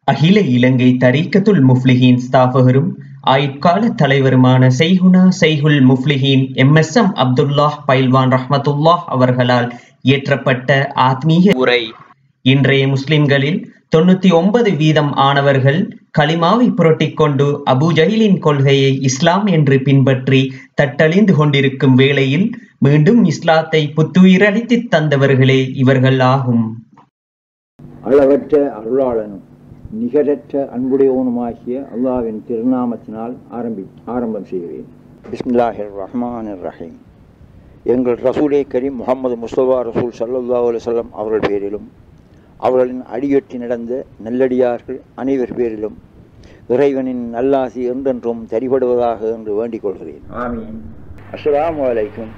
அகில இலங்கை தரீக்கத்துல் முஃப்லிஹீன் ஸ்தாபகரும் ஆயுட்கால தலைவருமான Shaykhuna Sheikhul முஃப்லிஹீன் M S M Abdullah Pailwan Rahmathullah அவர்களால் இயற்றப்பட்ட ஆத்மீக உரை இன்றைய முஸ்லிம்களில் தொண்ணூத்தி ஒன்பது வீதம் ஆனவர்கள் கலிமாவை புரட்டிக் கொண்டு அபூ ஜஹிலின் கொள்கையை இஸ்லாம் என்று பின்பற்றி தட்டழிந்து கொண்டிருக்கும் வேளையில் மீண்டும் இஸ்லாத்தை புத்துயிரளித்துத் தந்தவர்களே இவர்கள் ஆகும் அளவற்ற அருளாளனும் நிகரற்ற அன்புடையவனுமாகிய அல்லாவின் திருநாமத்தினால் ஆரம்பி ஆரம்பம் செய்கிறேன் பிஸ்மில்லாஹிர் ரஹ்மான் ரஹீம் எங்கள் ரசூலே கரீம் முகமது முஸ்தபா ரசூல் சல்லல்லா அலுவலம் அவர்கள் பேரிலும் அவர்களின் அடியொற்றி நடந்த நல்லடியார்கள் அனைவர் பேரிலும் இறைவனின் நல்லாசி என்றென்றும் தரிபடுவதாக என்று வேண்டிக் கொள்கிறேன் ஆமீன் அஸ்ஸலாமு அலைக்கும்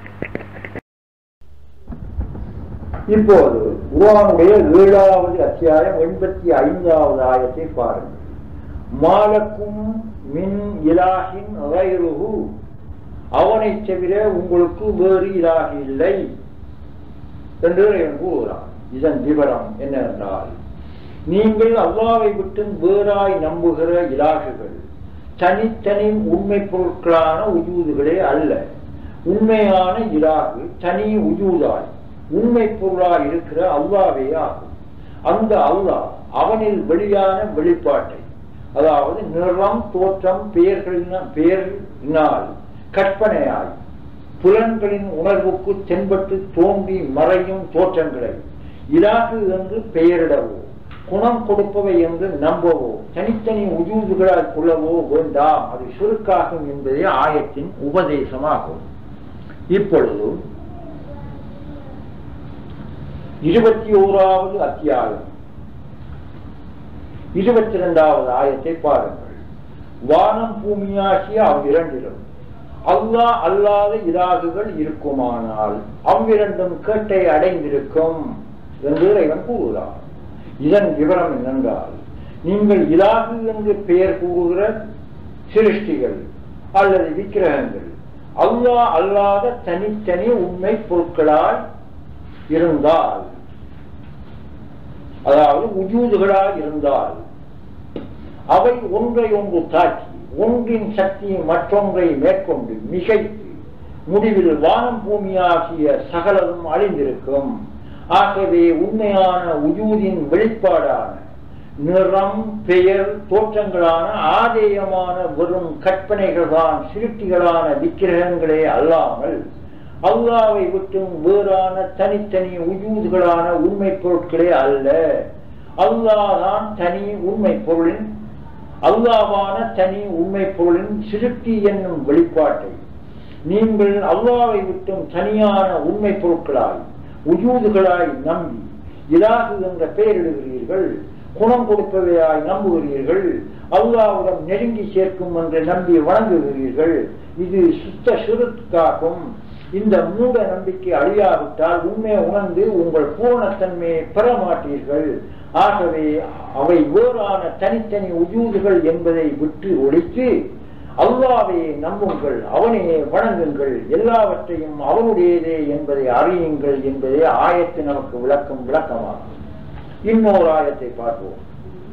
இப்போது குர்ஆனுடைய ஏழாவது அத்தியாயம் எண்பத்தி ஐந்தாவது ஆயத்தை பாருங்கள் மாலக்கும் மின் இலாஹின் கைருஹு அவனைத் தவிர உங்களுக்கு வேறு இலாஹ் இல்லை என்று இறைவன் கூறுகிறான் இதன் விவரம் என்னவென்றால் நீங்கள் அல்லாவை விட்டு வேறாய் நம்புகிற இலாகுகள் தனித்தனி உண்மை பொருட்களான உஜூதுகளே அல்ல உண்மையான இலாகு தனி உஜூதாய் உண்மை பொருளாய் இருக்கிற அல்லாவே ஆகும் அந்த அல்லாஹ் அவனில் வெளியான வெளிப்பாட்டை அதாவது நிறம் தோற்றம் பெயர்களின் பெயரினால் கற்பனையாய் புலன்களின் உணர்வுக்கு தென்பட்டு தோன்றி மறையும் தோற்றங்களை இலாகு என்று பெயரிடவோ குணம் கொடுப்பவை என்று நம்பவோ தனித்தனி உஜூதுகளால் கொள்ளவோ வேண்டாம் அது சுருக்காகும் என்பதே ஆயத்தின் உபதேசமாகும் இப்பொழுது இருபத்தி ஓராவது அத்தியாயம் இருபத்தி இரண்டாவது ஆயத்தை பாருங்கள் வானம் பூமியாகிய அவ்விரண்டிலும் அல்லாஹ் அல்லாத இலாகுகள் இருக்குமானால் அவ்விரண்டும் கேட்டை அடைந்திருக்கும் என்று இறைவன் கூறுகிறார் இதன் விவரம் என்னென்றால் நீங்கள் இலாகு என்று பெயர் கூறுகிற சிருஷ்டிகள் அல்லது விக்கிரகங்கள் அல்லாஹ் அல்லாத தனித்தனி உண்மை பொருட்களால் இருந்தால் அதாவது உஜூதுகளால் இருந்தால் அவை ஒன்றை ஒன்று தாக்கி ஒன்றின் சக்தியை மற்றொன்றை மேற்கொண்டு மிகைத்து முடிவில் வானம் பூமியாகிய சகலரும் அழிந்திருக்கும் ஆகவே உண்மையான உஜூதின் வெளிப்பாடான நிறம் பெயர் தோற்றங்களான ஆதேயமான வெறும் கற்பனைகள்தான் சிருட்டிகளான விக்கிரகங்களே அல்லாமல் அல்லாவை விட்டும் வேறான தனித்தனி உஜூதுகளான உண்மை பொருட்களே அல்ல அல்லாதான் தனி உண்மை பொருளின் அல்லாவான தனி உண்மை பொருளின் சிருட்டி என்னும் வெளிப்பாட்டை நீங்கள் அல்லாவை விட்டும் தனியான உண்மை பொருட்களாய் உஜூதுகளாய் நம்பி இலாகு என்ற பெயரிடுகிறீர்கள் குணம் கொடுப்பவையாய் நம்புகிறீர்கள் அல்லாவுடன் நெருங்கி சேர்க்கும் என்று நம்பி வணங்குகிறீர்கள் இது சுத்த சுருக்காகும் இந்த மூட நம்பிக்கை அழியாவிட்டால் உண்மை உணர்ந்து உங்கள் பூர்ணத்தன்மையை பெற மாட்டீர்கள் ஆகவே அவை வேறான தனித்தனி உஜூதுகள் என்பதை விட்டு ஒழித்து அல்லாவே நம்புங்கள் அவனையே வணங்குங்கள் எல்லாவற்றையும் அவனுடையதே என்பதை அறியுங்கள் என்பதே ஆயத்தை நமக்கு விளக்கும் விளக்கமாகும் இன்னொரு ஆயத்தை பார்ப்போம்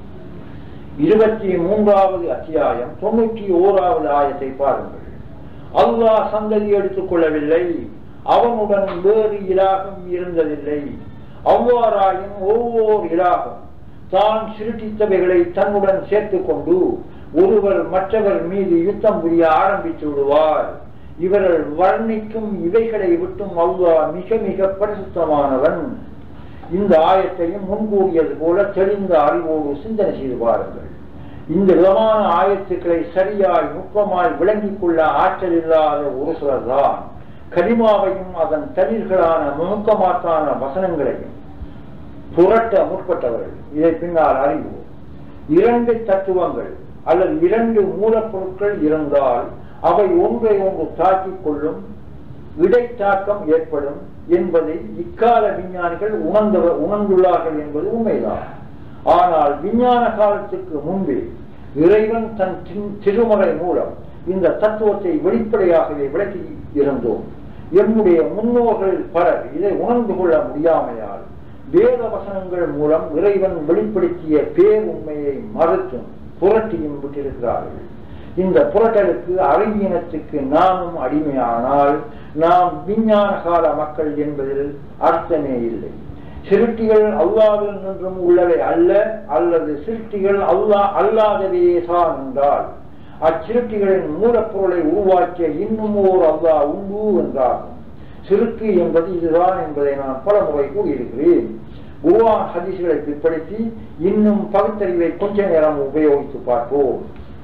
இருபத்தி மூன்றாவது அத்தியாயம் தொண்ணூற்றி ஓராவது ஆயத்தை பாருங்கள் அல்லாஹ் சந்ததி எடுத்துக் கொள்ளவில்லை அவனுடன் வேறு இலாகம் இருந்ததில்லை அவ்வாறாயின் ஒவ்வொரு இலாகம் தான் சிருட்டித்தவைகளை தன்னுடன் சேர்த்துக் கொண்டு ஒருவர் மற்றவர் மீது யுத்தம் புரிய ஆரம்பித்து விடுவார் இவர்கள் வர்ணிக்கும் இவைகளை விட்டும் அல்லாஹ் மிக மிக பரிசுத்தமானவன் இந்த ஆயத்தையும் முன்கூறியது போல தெளிந்த அறிவோடு சிந்தனை செய்து பாருங்கள் இந்த விதமான ஆயத்துக்களை சரியாய் நுட்பமாய் விளங்கிக் கொள்ள ஆற்றல் இல்லாத ஒரு சிலர் தான் கலிமாவையும் அதன் தளிர்களான நுணுக்கமாக்கான வசனங்களையும் புரட்ட முற்பட்டவர்கள் இதை பின்னால் அறிவோம் இரண்டு தத்துவங்கள் அல்லது இரண்டு மூலப்பொருட்கள் இருந்தால் அவை ஒன்றை ஒன்று தாக்கிக் கொள்ளும் இடைத்தாக்கம் ஏற்படும் என்பதை இக்கால விஞ்ஞானிகள் உணர்ந்தவர் உணர்ந்துள்ளார்கள் என்பது உண்மைதான் ஆனால் விஞ்ஞான காலத்துக்கு முன்பே இறைவன் தன் திருமலை மூலம் இந்த தத்துவத்தை வெளிப்படையாகவே விளக்கி இருந்தோம் எம்முடைய முன்னோர்களில் பலர் இதை உணர்ந்து கொள்ள முடியாமையால் வேத வசனங்கள் மூலம் இறைவன் வெளிப்படுத்திய பேர் உண்மையை மறுத்தும் புரட்டியும் விட்டிருக்கிறார்கள் இந்த புரட்டலுக்கு அறிவியனத்துக்கு நாமும் அடிமையானால் நாம் விஞ்ஞான கால மக்கள் என்பதில் அர்த்தமே இல்லை சிருட்டிகள் அல்லாவில் நின்றும் உள்ளவை அல்ல அல்லது சிருட்டிகள் அல்லா அல்லாதவையே தான் என்றால் அச்சிருட்டிகளின் மூலப்பொருளை உருவாக்கிய இன்னும் ஓர் அல்லா உண்டு என்றாகும் சிறுக்கு என்பது இதுதான் என்பதை நான் பல முறை கூறியிருக்கிறேன் குருவான் ஹதீஸ்களை பிற்படுத்தி இன்னும் பகுத்தறிவை கொஞ்ச நேரம் உபயோகித்து பார்ப்போம்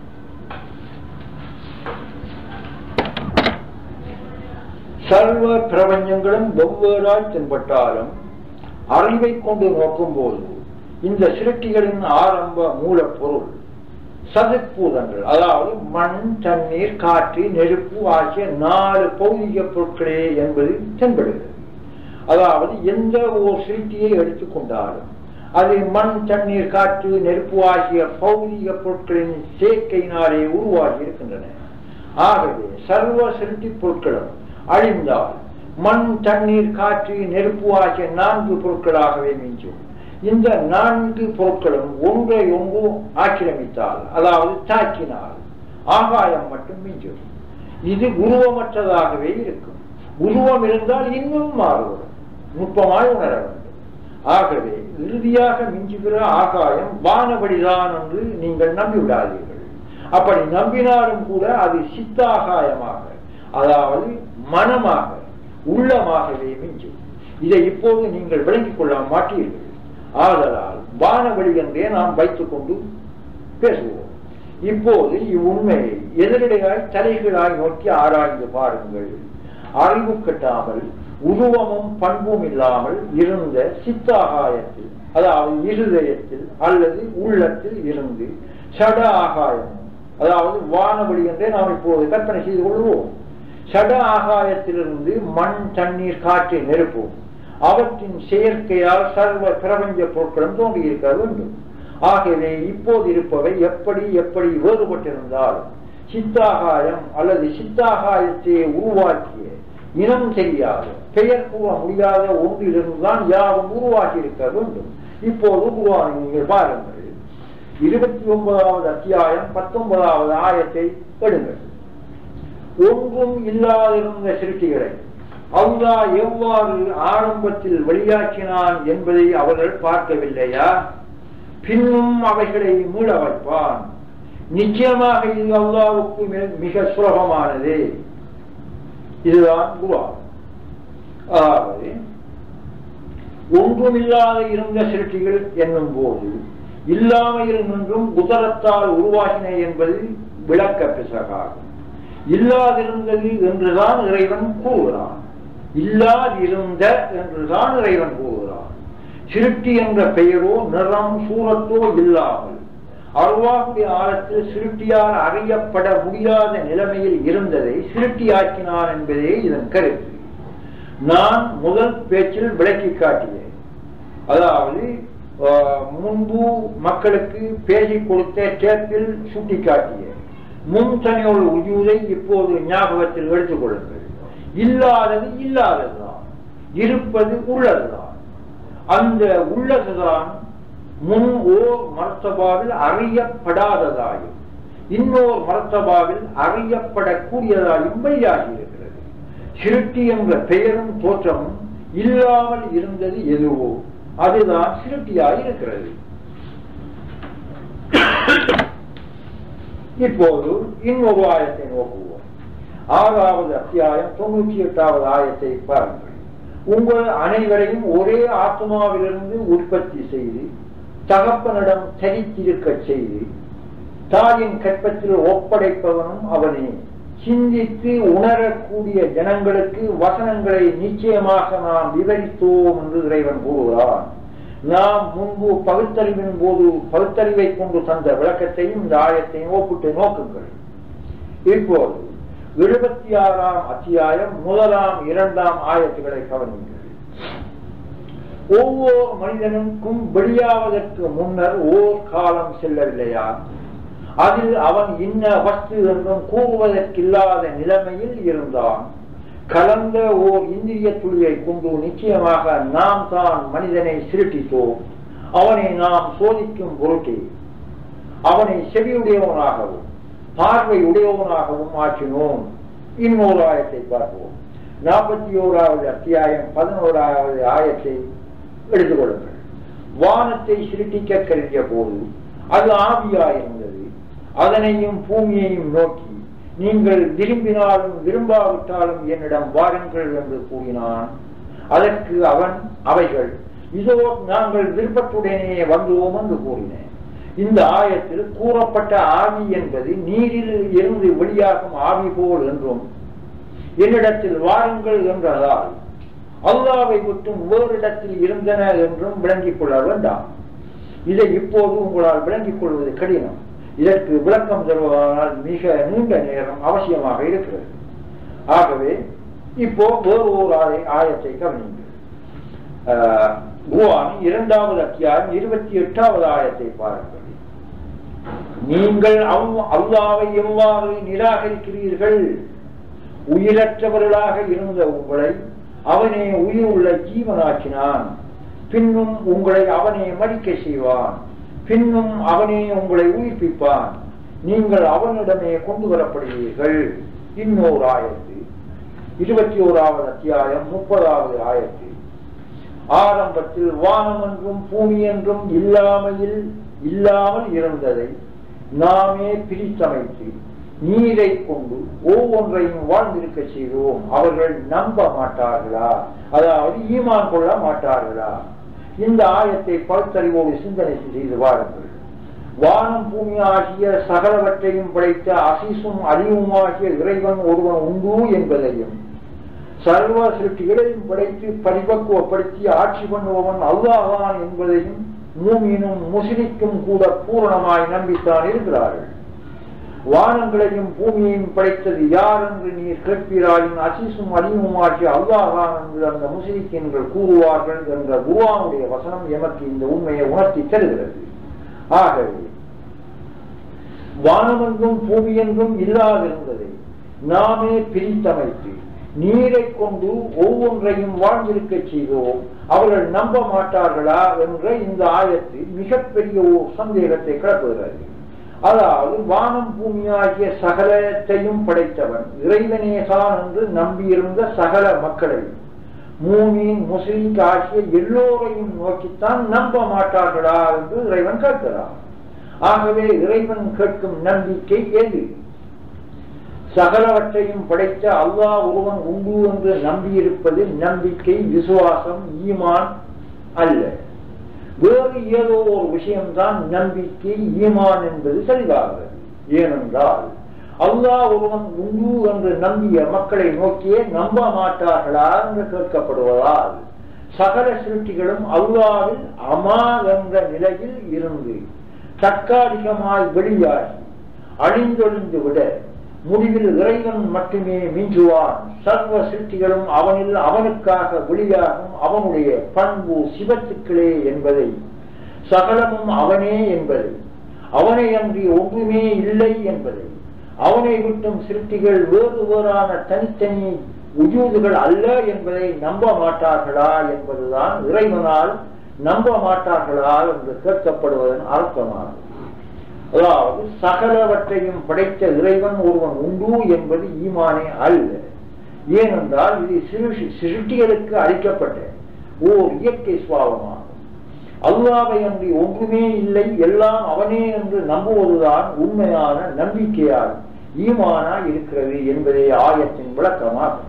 சர்வ பிரபஞ்சங்களும் வெவ்வேறாய் தென்பட்டாலும் அறிவை கொண்டு நோக்கும் போது இந்த சிருட்டிகளின் ஆரம்ப மூலப்பொருள் சதுப்பூதங்கள் அதாவது மண் தண்ணீர் காற்று நெருப்பு ஆகிய நாலு பௌதிக பொருட்களே என்பது தென்படுகிறது அதாவது எந்த ஓர் சிருட்டியை எடுத்துக்கொண்டாலும் அது மண் தண்ணீர் காற்று நெருப்பு ஆகிய பௌதிக பொருட்களின் சேர்க்கையினாலே உருவாகி இருக்கின்றன ஆகவே சர்வ சிருட்டி பொருட்களும் அழிந்தால் மண் தண்ணீர் காற்று நெருப்பு ஆகிய நான்கு பொருட்களாகவே மிஞ்சும் இந்த நான்கு பொருட்களும் ஒன்றை ஒன்று ஆக்கிரமித்தால் அதாவது தாக்கினால் ஆகாயம் மட்டும் மிஞ்சும் இது உருவமற்றதாகவே இருக்கும் உருவம் இருந்தால் இன்னும் மாறுபடும் நுட்பமாய் உணர வேண்டும் ஆகவே இறுதியாக மிஞ்சுகிற ஆகாயம் வானபடிதான் என்று நீங்கள் நம்பிவிடாதீர்கள் அப்படி நம்பினாலும் கூட அது சித்தாகாயமாக அதாவது மனமாக உள்ளமாகவே மிஞ்சும் இதை இப்போது நீங்கள் விளங்கிக் கொள்ள மாட்டீர்கள் ஆதலால் வானவெளி என்றே நாம் வைத்துக் கொண்டு பேசுவோம் இப்போது இவ்வுண்மையை எதிரடையாய் தலைகளாய் நோக்கி ஆராய்ந்து பாருங்கள் அறிவு கட்டாமல் உருவமும் பண்பும் இல்லாமல் இருந்த சித்தாகாயத்தில் அதாவது இருதயத்தில் அல்லது உள்ளத்தில் இருந்து சட ஆகாயமும் அதாவது வானவெளி என்றே நாம் இப்போது கற்பனை செய்து கொள்வோம் சட ஆகாயத்திலிருந்து மண் தண்ணீர் காற்றை நெருப்போம் அவற்றின் செயற்கையால் சர்வ பிரபஞ்ச பொருட்களும் தோன்றியிருக்க வேண்டும் ஆகவே இப்போது இருப்பவை எப்படி எப்படி வேறுபட்டிருந்தாலும் சித்தாகாயம் அல்லது சித்தாகாயத்தை உருவாக்கிய இனம் தெரியாத பெயர் கூற முடியாத ஒன்றிலிருந்துதான் யாரும் உருவாகி இருக்க வேண்டும் இப்போது உருவானி நீங்கள் பாருங்கள் இருபத்தி ஒன்பதாவது அத்தியாயம் பத்தொன்பதாவது ஆயத்தை எடுங்கள் ஒன்றும் இல்லாதிருந்த சிருஷ்டிகளை அல்லா எவ்வாறு ஆரம்பத்தில் வெளியாக்கினான் என்பதை அவர்கள் பார்க்கவில்லையா பின்னும் அவைகளை மூட வைப்பான் நிச்சயமாக இது அல்லாவுக்கு மிக சுலபமானது இதுதான் குவா அதாவது ஒன்றுமில்லாத இருந்த சிருஷ்டிகள் என்னும் போது இல்லாமையில் நின்றும் குதரத்தால் உருவாகின என்பது விளக்க பிசகாகும் இல்லாதிருந்தது என்றுதான் இறைவன் கூறுகிறான் இல்லாதிருந்த என்றுதான் இறைவன் கூறுகிறான் சிருட்டி என்ற பெயரோ நிறம் சூரத்தோ இல்லாமல் அருவாகுடைய ஆழத்தில் சிருட்டியால் அறியப்பட முடியாத நிலைமையில் இருந்ததை சிருட்டியாக்கினான் என்பதே இதன் கருத்து நான் முதல் பேச்சில் விளக்கி காட்டினேன் அதாவது முன்பு மக்களுக்கு பேசி கொடுத்த டேப்பில் சுட்டி காட்டிய முன்தனியோடு உஜூதை இப்போது ஞாபகத்தில் எடுத்துக் கொள்ளுங்கள் இல்லாதது இல்லாததுதான் இருப்பது உள்ளதுதான் அந்த உள்ளதுதான் முன் ஓர் மர்த்தபாவில் அறியப்படாததாயும் இன்னொரு மர்த்தபாவில் அறியப்படக்கூடியதாயும் வெளியாகி இருக்கிறது சிருட்டி என்ற பெயரும் தோற்றமும் இல்லாமல் இருந்தது எதுவோ அதுதான் சிருட்டியாய் இருக்கிறது இப்போது இன்னொரு ஆயத்தை நோக்குவோம் ஆறாவது அத்தியாயம் தொண்ணூற்றி எட்டாவது ஆயத்தை பாருங்கள் உங்கள் அனைவரையும் ஒரே ஆத்மாவிலிருந்து உற்பத்தி செய்து தகப்பனிடம் தரித்திருக்க செய்து தாயின் கற்பத்தில் ஒப்படைப்பவனும் அவனே சிந்தித்து உணரக்கூடிய ஜனங்களுக்கு வசனங்களை நிச்சயமாக நாம் விவரித்தோம் என்று இறைவன் கூறுகிறான் நாம் முன்பு பகுத்தறிவின் போது பகுத்தறிவை கொண்டு தந்த விளக்கத்தையும் இந்த ஆயத்தையும் ஒப்பிட்டு நோக்குங்கள் இப்போது எழுபத்தி ஆறாம் அத்தியாயம் முதலாம் இரண்டாம் ஆயத்துக்களை கவனிங்கள் ஒவ்வொரு மனிதனுக்கும் வெளியாவதற்கு முன்னர் ஓர் காலம் செல்லவில்லையா அதில் அவன் இன்ன வஸ்து என்றும் கூறுவதற்கில்லாத நிலைமையில் இருந்தான் கலந்த ஓர் இந்திரிய துளியை கொண்டு நிச்சயமாக நாம் தான் மனிதனை சிருட்டித்தோம் அவனை நாம் சோதிக்கும் பொருட்டே அவனை செவியுடையவனாகவும் பார்வை உடையவனாகவும் ஆற்றினோம் இன்னொரு ஆயத்தை பார்ப்போம் நாற்பத்தி ஓராவது அத்தியாயம் பதினோராவது ஆயத்தை எடுத்துக்கொள்ளுங்கள் வானத்தை சிருட்டிக்க கருதிய போது அது ஆவியாயிருந்தது அதனையும் பூமியையும் நோக்கி நீங்கள் விரும்பினாலும் விரும்பாவிட்டாலும் என்னிடம் வாருங்கள் என்று கூறினான் அதற்கு அவன் அவைகள் இதோ நாங்கள் விருப்பத்துடனே வந்தோம் என்று கூறினேன் இந்த ஆயத்தில் கூறப்பட்ட ஆவி என்பது நீரில் இருந்து வெளியாகும் ஆவி போல் என்றும் என்னிடத்தில் வாருங்கள் என்றதால் அல்லாவை விட்டும் வேறிடத்தில் இருந்தன என்றும் விளங்கிக் கொள்ள வேண்டாம் இதை இப்போது உங்களால் விளங்கிக் கொள்வது கடினம் இதற்கு விளக்கம் தருவதால் மிக நீண்ட நேரம் அவசியமாக இருக்கிறது ஆகவே இப்போ வேறு ஒரு ஆய- ஆயத்தை கவனிங்கள் ஆஹ், குர்ஆன் இரண்டாவது அத்தியாயம் இருபத்தி எட்டாவது ஆயத்தை பாருங்கள் நீங்கள் அவ்- அல்லாவை எவ்வாறு நிராகரிக்கிறீர்கள் உயிரற்றவர்களாக இருந்த உங்களை அவனே உயிர் உள்ள ஜீவனாக்கினான் பின்னும் உங்களை அவனே மடிக்க செய்வான் பின்னும் அவனே உங்களை உயிர்ப்பிப்பான் நீங்கள் அவனிடமே கொண்டு வரப்படுவீர்கள் இன்னொரு ஆயத்து இருபத்தி ஓராவது அத்தியாயம் முப்பதாவது ஆயத்து ஆரம்பத்தில் வானம் என்றும் பூமி என்றும் இல்லாமையில் இல்லாமல் இருந்ததை நாமே பிரித்தமைத்து நீரை கொண்டு ஒவ்வொன்றையும் வாழ்ந்திருக்க செய்வோம் அவர்கள் நம்ப மாட்டார்களா அதாவது ஈமான் கொள்ள மாட்டார்களா இந்த ஆயத்தை பல்தறிவோடு சிந்தனை செய்து வாருங்கள் வானம் பூமி ஆகிய சகலவற்றையும் படைத்த அசிசும் அறிவுமாகிய இறைவன் ஒருவன் உண்டு என்பதையும் சர்வ சிருஷ்டிகளையும் படைத்து பரிபக்குவப்படுத்தி ஆட்சி பண்ணுபவன் அல்லாஹான் என்பதையும் மூமினும் முஸ்லிக்கும் கூட பூரணமாய் நம்பித்தான் இருக்கிறார்கள் வானங்களையும் பூமியையும் படைத்தது யார் என்று நீர் கேட்பீராயின் அசிசும் அறிவுமாகிய அல்லாஹான் என்று அந்த முஸ்லிக்கின்கள் கூறுவார்கள் என்ற குருவானுடைய வசனம் எமக்கு இந்த உண்மையை உணர்த்தி தருகிறது ஆகவே வானமென்றும் பூமியென்றும் இல்லாதிருந்ததை நாமே பிரித்தமைத்து நீரை கொண்டு ஒவ்வொன்றையும் வாழ்ந்திருக்க செய்தோம் அவர்கள் நம்ப மாட்டார்களா என்ற இந்த ஆயத்து மிகப்பெரிய ஒரு சந்தேகத்தை கிளப்புகிறது அதாவது வானம் பூமி ஆகிய சகலத்தையும் படைத்தவன் இறைவனேதான் என்று நம்பியிருந்த சகல மக்களையும் மூமின் முஸ்லிம் ஆகிய எல்லோரையும் நோக்கித்தான் நம்ப மாட்டார்களா என்று இறைவன் கேட்கிறார் ஆகவே இறைவன் கேட்கும் நம்பிக்கை எது சகலவற்றையும் படைத்த அல்லாஹ் ஒருவன் உண்டு என்று நம்பியிருப்பது நம்பிக்கை விசுவாசம் ஈமான் அல்ல வேறு ஏதோ ஒரு விஷயம்தான் நம்பிக்கை ஈமான் என்பது தெளிவாகிறது ஏனென்றால் அல்லாஹ் ஒருவன் உண்டு என்று நம்பிய மக்களை நோக்கியே நம்ப மாட்டார்களா என்று கேட்கப்படுவதால் சகல சிருஷ்டிகளும் அல்லாவில் அமா என்ற நிலையில் இருந்து தற்காலிகமாய் வெளியாகி அழிந்தொழிந்து விட முடிவில் இறைவன் மட்டுமே மிஞ்சுவான் சர்வ சிருஷ்டிகளும் அவனில் அவனுக்காக வெளியாகும் அவனுடைய பண்பு சிவத்துக்களே என்பதை சகலமும் அவனே என்பதை அவனை அன்றி ஒன்றுமே இல்லை என்பதை அவனை விட்டும் சிருஷ்டிகள் வேறு வேறான தனித்தனி உஜூதுகள் அல்ல என்பதை நம்ப மாட்டார்களா என்பதுதான் இறைவனால் நம்ப மாட்டார்களா என்று கேட்கப்படுவதன் அர்த்தமாகும் அதாவது சகலவற்றையும் படைத்த இறைவன் ஒருவன் உண்டு என்பது ஈமானே அல்ல ஏனென்றால் இது சிறு சிருஷ்டிகளுக்கு அளிக்கப்பட்ட ஓர் இயற்கை சுவாபமாகும் அல்லாவை அன்றி ஒன்றுமே இல்லை எல்லாம் அவனே என்று நம்புவதுதான் உண்மையான நம்பிக்கையால் ஈமானா இருக்கிறது என்பதே ஆயத்தின் விளக்கமாகும்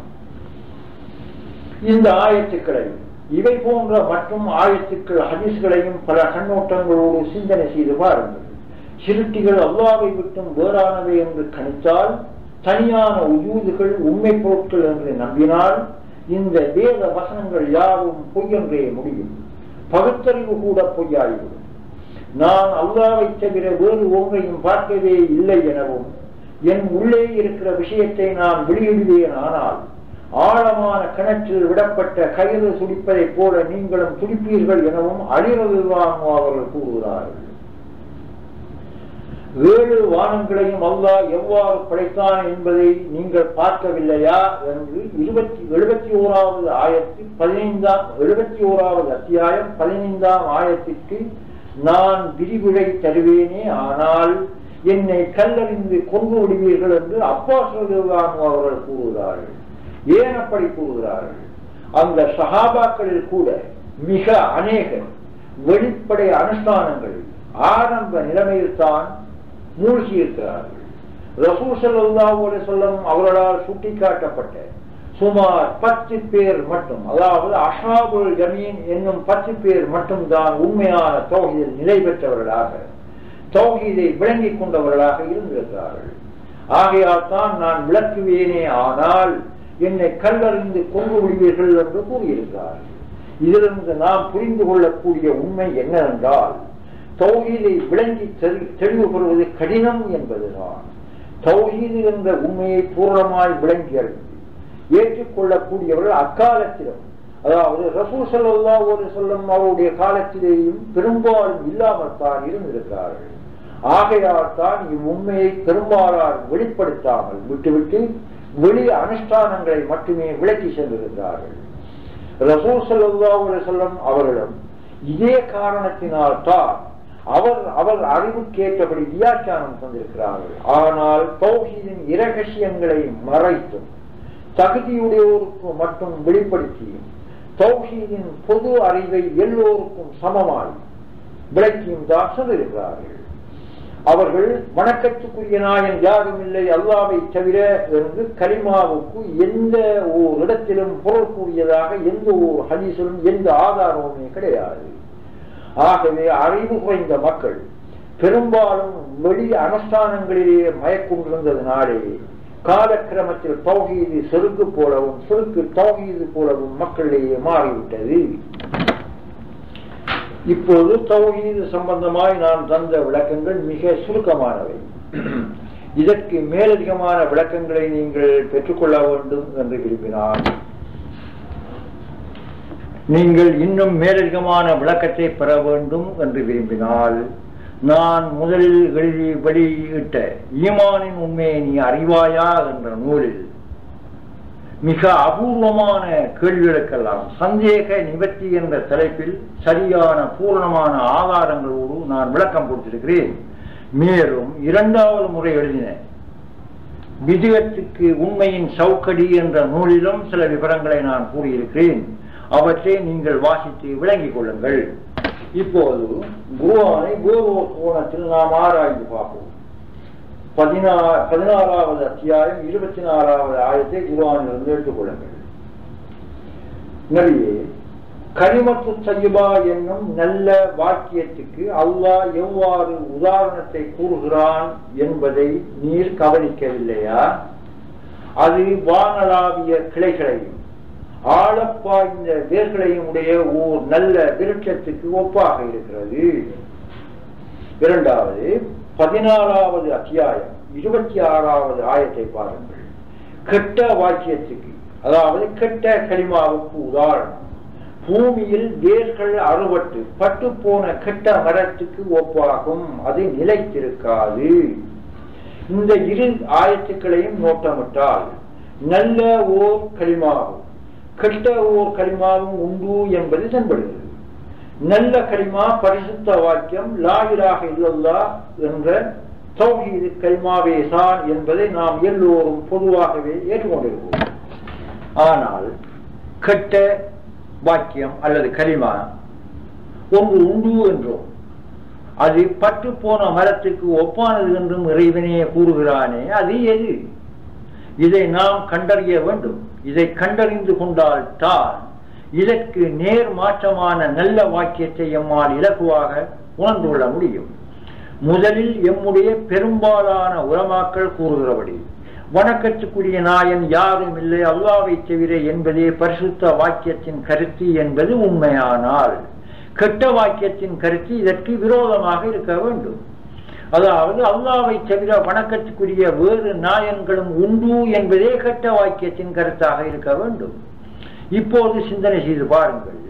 இந்த ஆயத்துக்களை இவை போன்ற மற்றும் ஆயத்துக்கள் ஹதீஸ்களையும் பல கண்ணோட்டங்களோடு சிந்தனை செய்து பாருங்கள் சிருட்டிகள் அல்லாவை விட்டும் வேறானவை என்று கணித்தால் தனியான உயூதுகள் உண்மை பொருட்கள் என்று நம்பினால் இந்த வேத வசனங்கள் யாவும் பொய்யென்றே முடியும் பகுத்தறிவு கூட பொய்யாகிவிடும் நான் அல்லாவை தவிர வேறு ஒன்றையும் பார்க்கவே இல்லை எனவும் என் உள்ளே இருக்கிற விஷயத்தை நான் வெளியிடுவேன் ஆனால் ஆழமான கிணற்றில் விடப்பட்ட கயிறு துடிப்பதைப் போல நீங்களும் துடிப்பீர்கள் எனவும் அழிவதுதான் அவர்கள் கூறுகிறார்கள் ஏழு வானங்களையும் அல்லாஹ் எவ்வாறு படைத்தான் என்பதை நீங்கள் பார்க்கவில்லையா என்று இருபத்தி எழுபத்தி ஓராவது ஆயத்து பதினைந்தாம் எழுபத்தி ஓராவது அத்தியாயம் பதினைந்தாம் ஆயத்திற்கு நான் விரிவுரை தருவேனே ஆனால் என்னை கல்லறிந்து கொண்டு விடுவீர்கள் என்று அப்பா சொல்லுவான் அவர்கள் கூறுகிறார்கள் ஏன் அப்படி கூறுகிறார்கள் அந்த சகாபாக்களில் கூட மிக அநேக வெளிப்படை அனுஷ்டானங்கள் ஆரம்ப நிலைமையில்தான் மூழ்கி இருக்கிறார்கள் ரசூல் ஸல்லல்லாஹு அலைஹி வஸல்லம் அவர்களால் சுட்டிக்காட்டப்பட்ட சுமார் பத்து பேர் மட்டும் அதாவது அஷாபுல் ஜமீன் என்னும் பத்து பேர் மட்டும் தான் உண்மையான தௌஹீதில் நிலை பெற்றவர்களாக தௌஹீதை விளங்கிக் கொண்டவர்களாக இருந்திருக்கிறார்கள் ஆகையால் தான் நான் விளக்குவேனே ஆனால் என்னை கல்லறிந்து கொண்டு விடுவீர்கள் என்று கூறியிருக்கிறார்கள் இதிலிருந்து நாம் புரிந்து கொள்ளக்கூடிய உண்மை என்னவென்றால் தௌஹீதை விளங்கி தெரி- தெளிவு பெறுவது கடினம் என்பதுதான் தௌஹீது என்ற உண்மையை பூர்ணமாய் விளங்கி அறிந்து ஏற்றுக்கொள்ளக்கூடியவர்கள் அக்காலத்திலும் அதாவது ரசூல் ஸல்லல்லாஹு அலைஹி வஸல்லம் அவருடைய காலத்திலேயும் பெரும்பாலும் இல்லாமல் தான் இருந்திருக்கிறார்கள் ஆகையால் தான் இவ்வுண்மையை பெரும்பாலார் வெளிப்படுத்தாமல் விட்டுவிட்டு வெளி அனுஷ்டானங்களை மட்டுமே விளக்கி சென்றிருக்கிறார்கள் ரசூல் ஸல்லல்லாஹு அலைஹி வஸல்லம் அவர்களும் இதே காரணத்தினால் தான் அவர் அவர் அறிவுக்கேற்றபடி வியாக்கியானம் தந்திருக்கிறார்கள் ஆனால் தௌஹீதின் இரகசியங்களை மறைத்தும் தகுதியுடையோருக்கு மட்டும் வெளிப்படுத்தியும் தௌஹீதின் பொது அறிவை எல்லோருக்கும் சமமாய் விளக்கியும் தான் சொல்லியிருக்கிறார்கள் அவர்கள் வணக்கத்துக்குரிய நாயன் யாரும் இல்லை அல்லாவை தவிர என்று கலிமாவுக்கு எந்த ஓர் இடத்திலும் பொருள் கூறியதாக எந்த ஒரு ஹதீஸிலும் எந்த ஆதாரமுமே கிடையாது ஆகவே அறிவு குறைந்த மக்கள் பெரும்பாலும் வெளி அனுஷ்டானங்களிலேயே மயக்கொண்டிருந்ததினாலே காலக்கிரமத்தில் தௌஹீது செருக்கு போலவும் செருக்கு தௌஹீது போலவும் மக்களிடையே மாறிவிட்டது இப்போது தௌஹீது சம்பந்தமாய் நான் தந்த விளக்கங்கள் மிக சுருக்கமானவை இதற்கு மேலதிகமான விளக்கங்களை நீங்கள் பெற்றுக்கொள்ள வேண்டும் என்று விரும்பினார் நீங்கள் இன்னும் மேலதிகமான விளக்கத்தை பெற வேண்டும் என்று விரும்பினால் நான் முதலில் எழுதி வெளியிட்ட ஈமானின் உண்மையை நீ அறிவாயா என்ற நூலில் மிக அபூர்வமான கேள்விகளுக்கெல்லாம் சந்தேக நிவர்த்தி என்ற தலைப்பில் சரியான பூரணமான ஆதாரங்களோடு நான் விளக்கம் கொடுத்திருக்கிறேன் மேலும் இரண்டாவது முறை எழுதின விஜயத்துக்கு உண்மையின் சவுக்கடி என்ற நூலிலும் சில விவரங்களை நான் கூறியிருக்கிறேன் அவற்றை நீங்கள் வாசித்து விளங்கிக் கொள்ளுங்கள் இப்போது குருவானை வேறு ஒரு கோணத்தில் நாம் ஆராய்ந்து பார்ப்போம் பதினா பதினாறாவது அத்தியாயம் இருபத்தி நாலாவது ஆயத்தை குருவானிலிருந்து எடுத்துக்கொள்ளுங்கள் நபியே கரிமத்து சையபா என்னும் நல்ல வாக்கியத்துக்கு அல்லாஹ் எவ்வாறு உதாரணத்தை கூறுகிறான் என்பதை நீர் கவனிக்கவில்லையா அது வானளாவிய கிளைகளையும் ஆழப்பாய்ந்த வேர்களையும் உடைய ஓர் நல்ல விருட்சத்துக்கு ஒப்பாக இருக்கிறது இரண்டாவது பதினாறாவது அத்தியாயம் இருபத்தி ஆறாவது ஆயத்தை பாருங்கள் கெட்ட வாக்கியத்துக்கு அதாவது கெட்ட கலிமாவுக்கு உதாரணம் பூமியில் வேர்கள் அறுபட்டு பட்டு போன கெட்ட மரத்துக்கு ஒப்பாகும் அது நிலைத்திருக்காது இந்த இரு ஆயத்துக்களையும் நோட்டமிட்டால் நல்ல ஓர் கலிமாவும் கெட்ட ஓர் கலிமாவும் உண்டு என்பது தென்படுகிறது நல்ல கலிமா பரிசுத்த வாக்கியம் லாயிராக இல்லல்லா என்ற தௌஹீது கலிமாவே தான் என்பதை நாம் எல்லோரும் பொதுவாகவே ஏற்றுக்கொண்டிருக்கிறோம் ஆனால் கெட்ட வாக்கியம் அல்லது கலிமா ஒன்று உண்டு என்றோம் அது பட்டு போன மரத்துக்கு ஒப்பானது என்றும் இறைவனே கூறுகிறானே அது எது இதை நாம் கண்டறிய வேண்டும் இதை கண்டறிந்து கொண்டால் தான் இதற்கு நேர் மாற்றமான நல்ல வாக்கியத்தை எம்மால் இலகுவாக உணர்ந்து கொள்ள முடியும் முதலில் எம்முடைய பெரும்பாலான உலமாக்கள் கூறுகிறபடி வணக்கத்துக்குரிய நாயன் யாரும் இல்லை அல்லாவை தவிர என்பதே பரிசுத்த வாக்கியத்தின் கருத்து என்பது உண்மையானால் கெட்ட வாக்கியத்தின் கருத்து இதற்கு விரோதமாக இருக்க வேண்டும் அதாவது அல்லாவை தவிர வணக்கத்துக்குரிய வேறு நாயன்களும் உண்டு என்பதே கெட்ட வாக்கியத்தின் கருத்தாக இருக்க வேண்டும் இப்போது சிந்தனை செய்து பாருங்கள்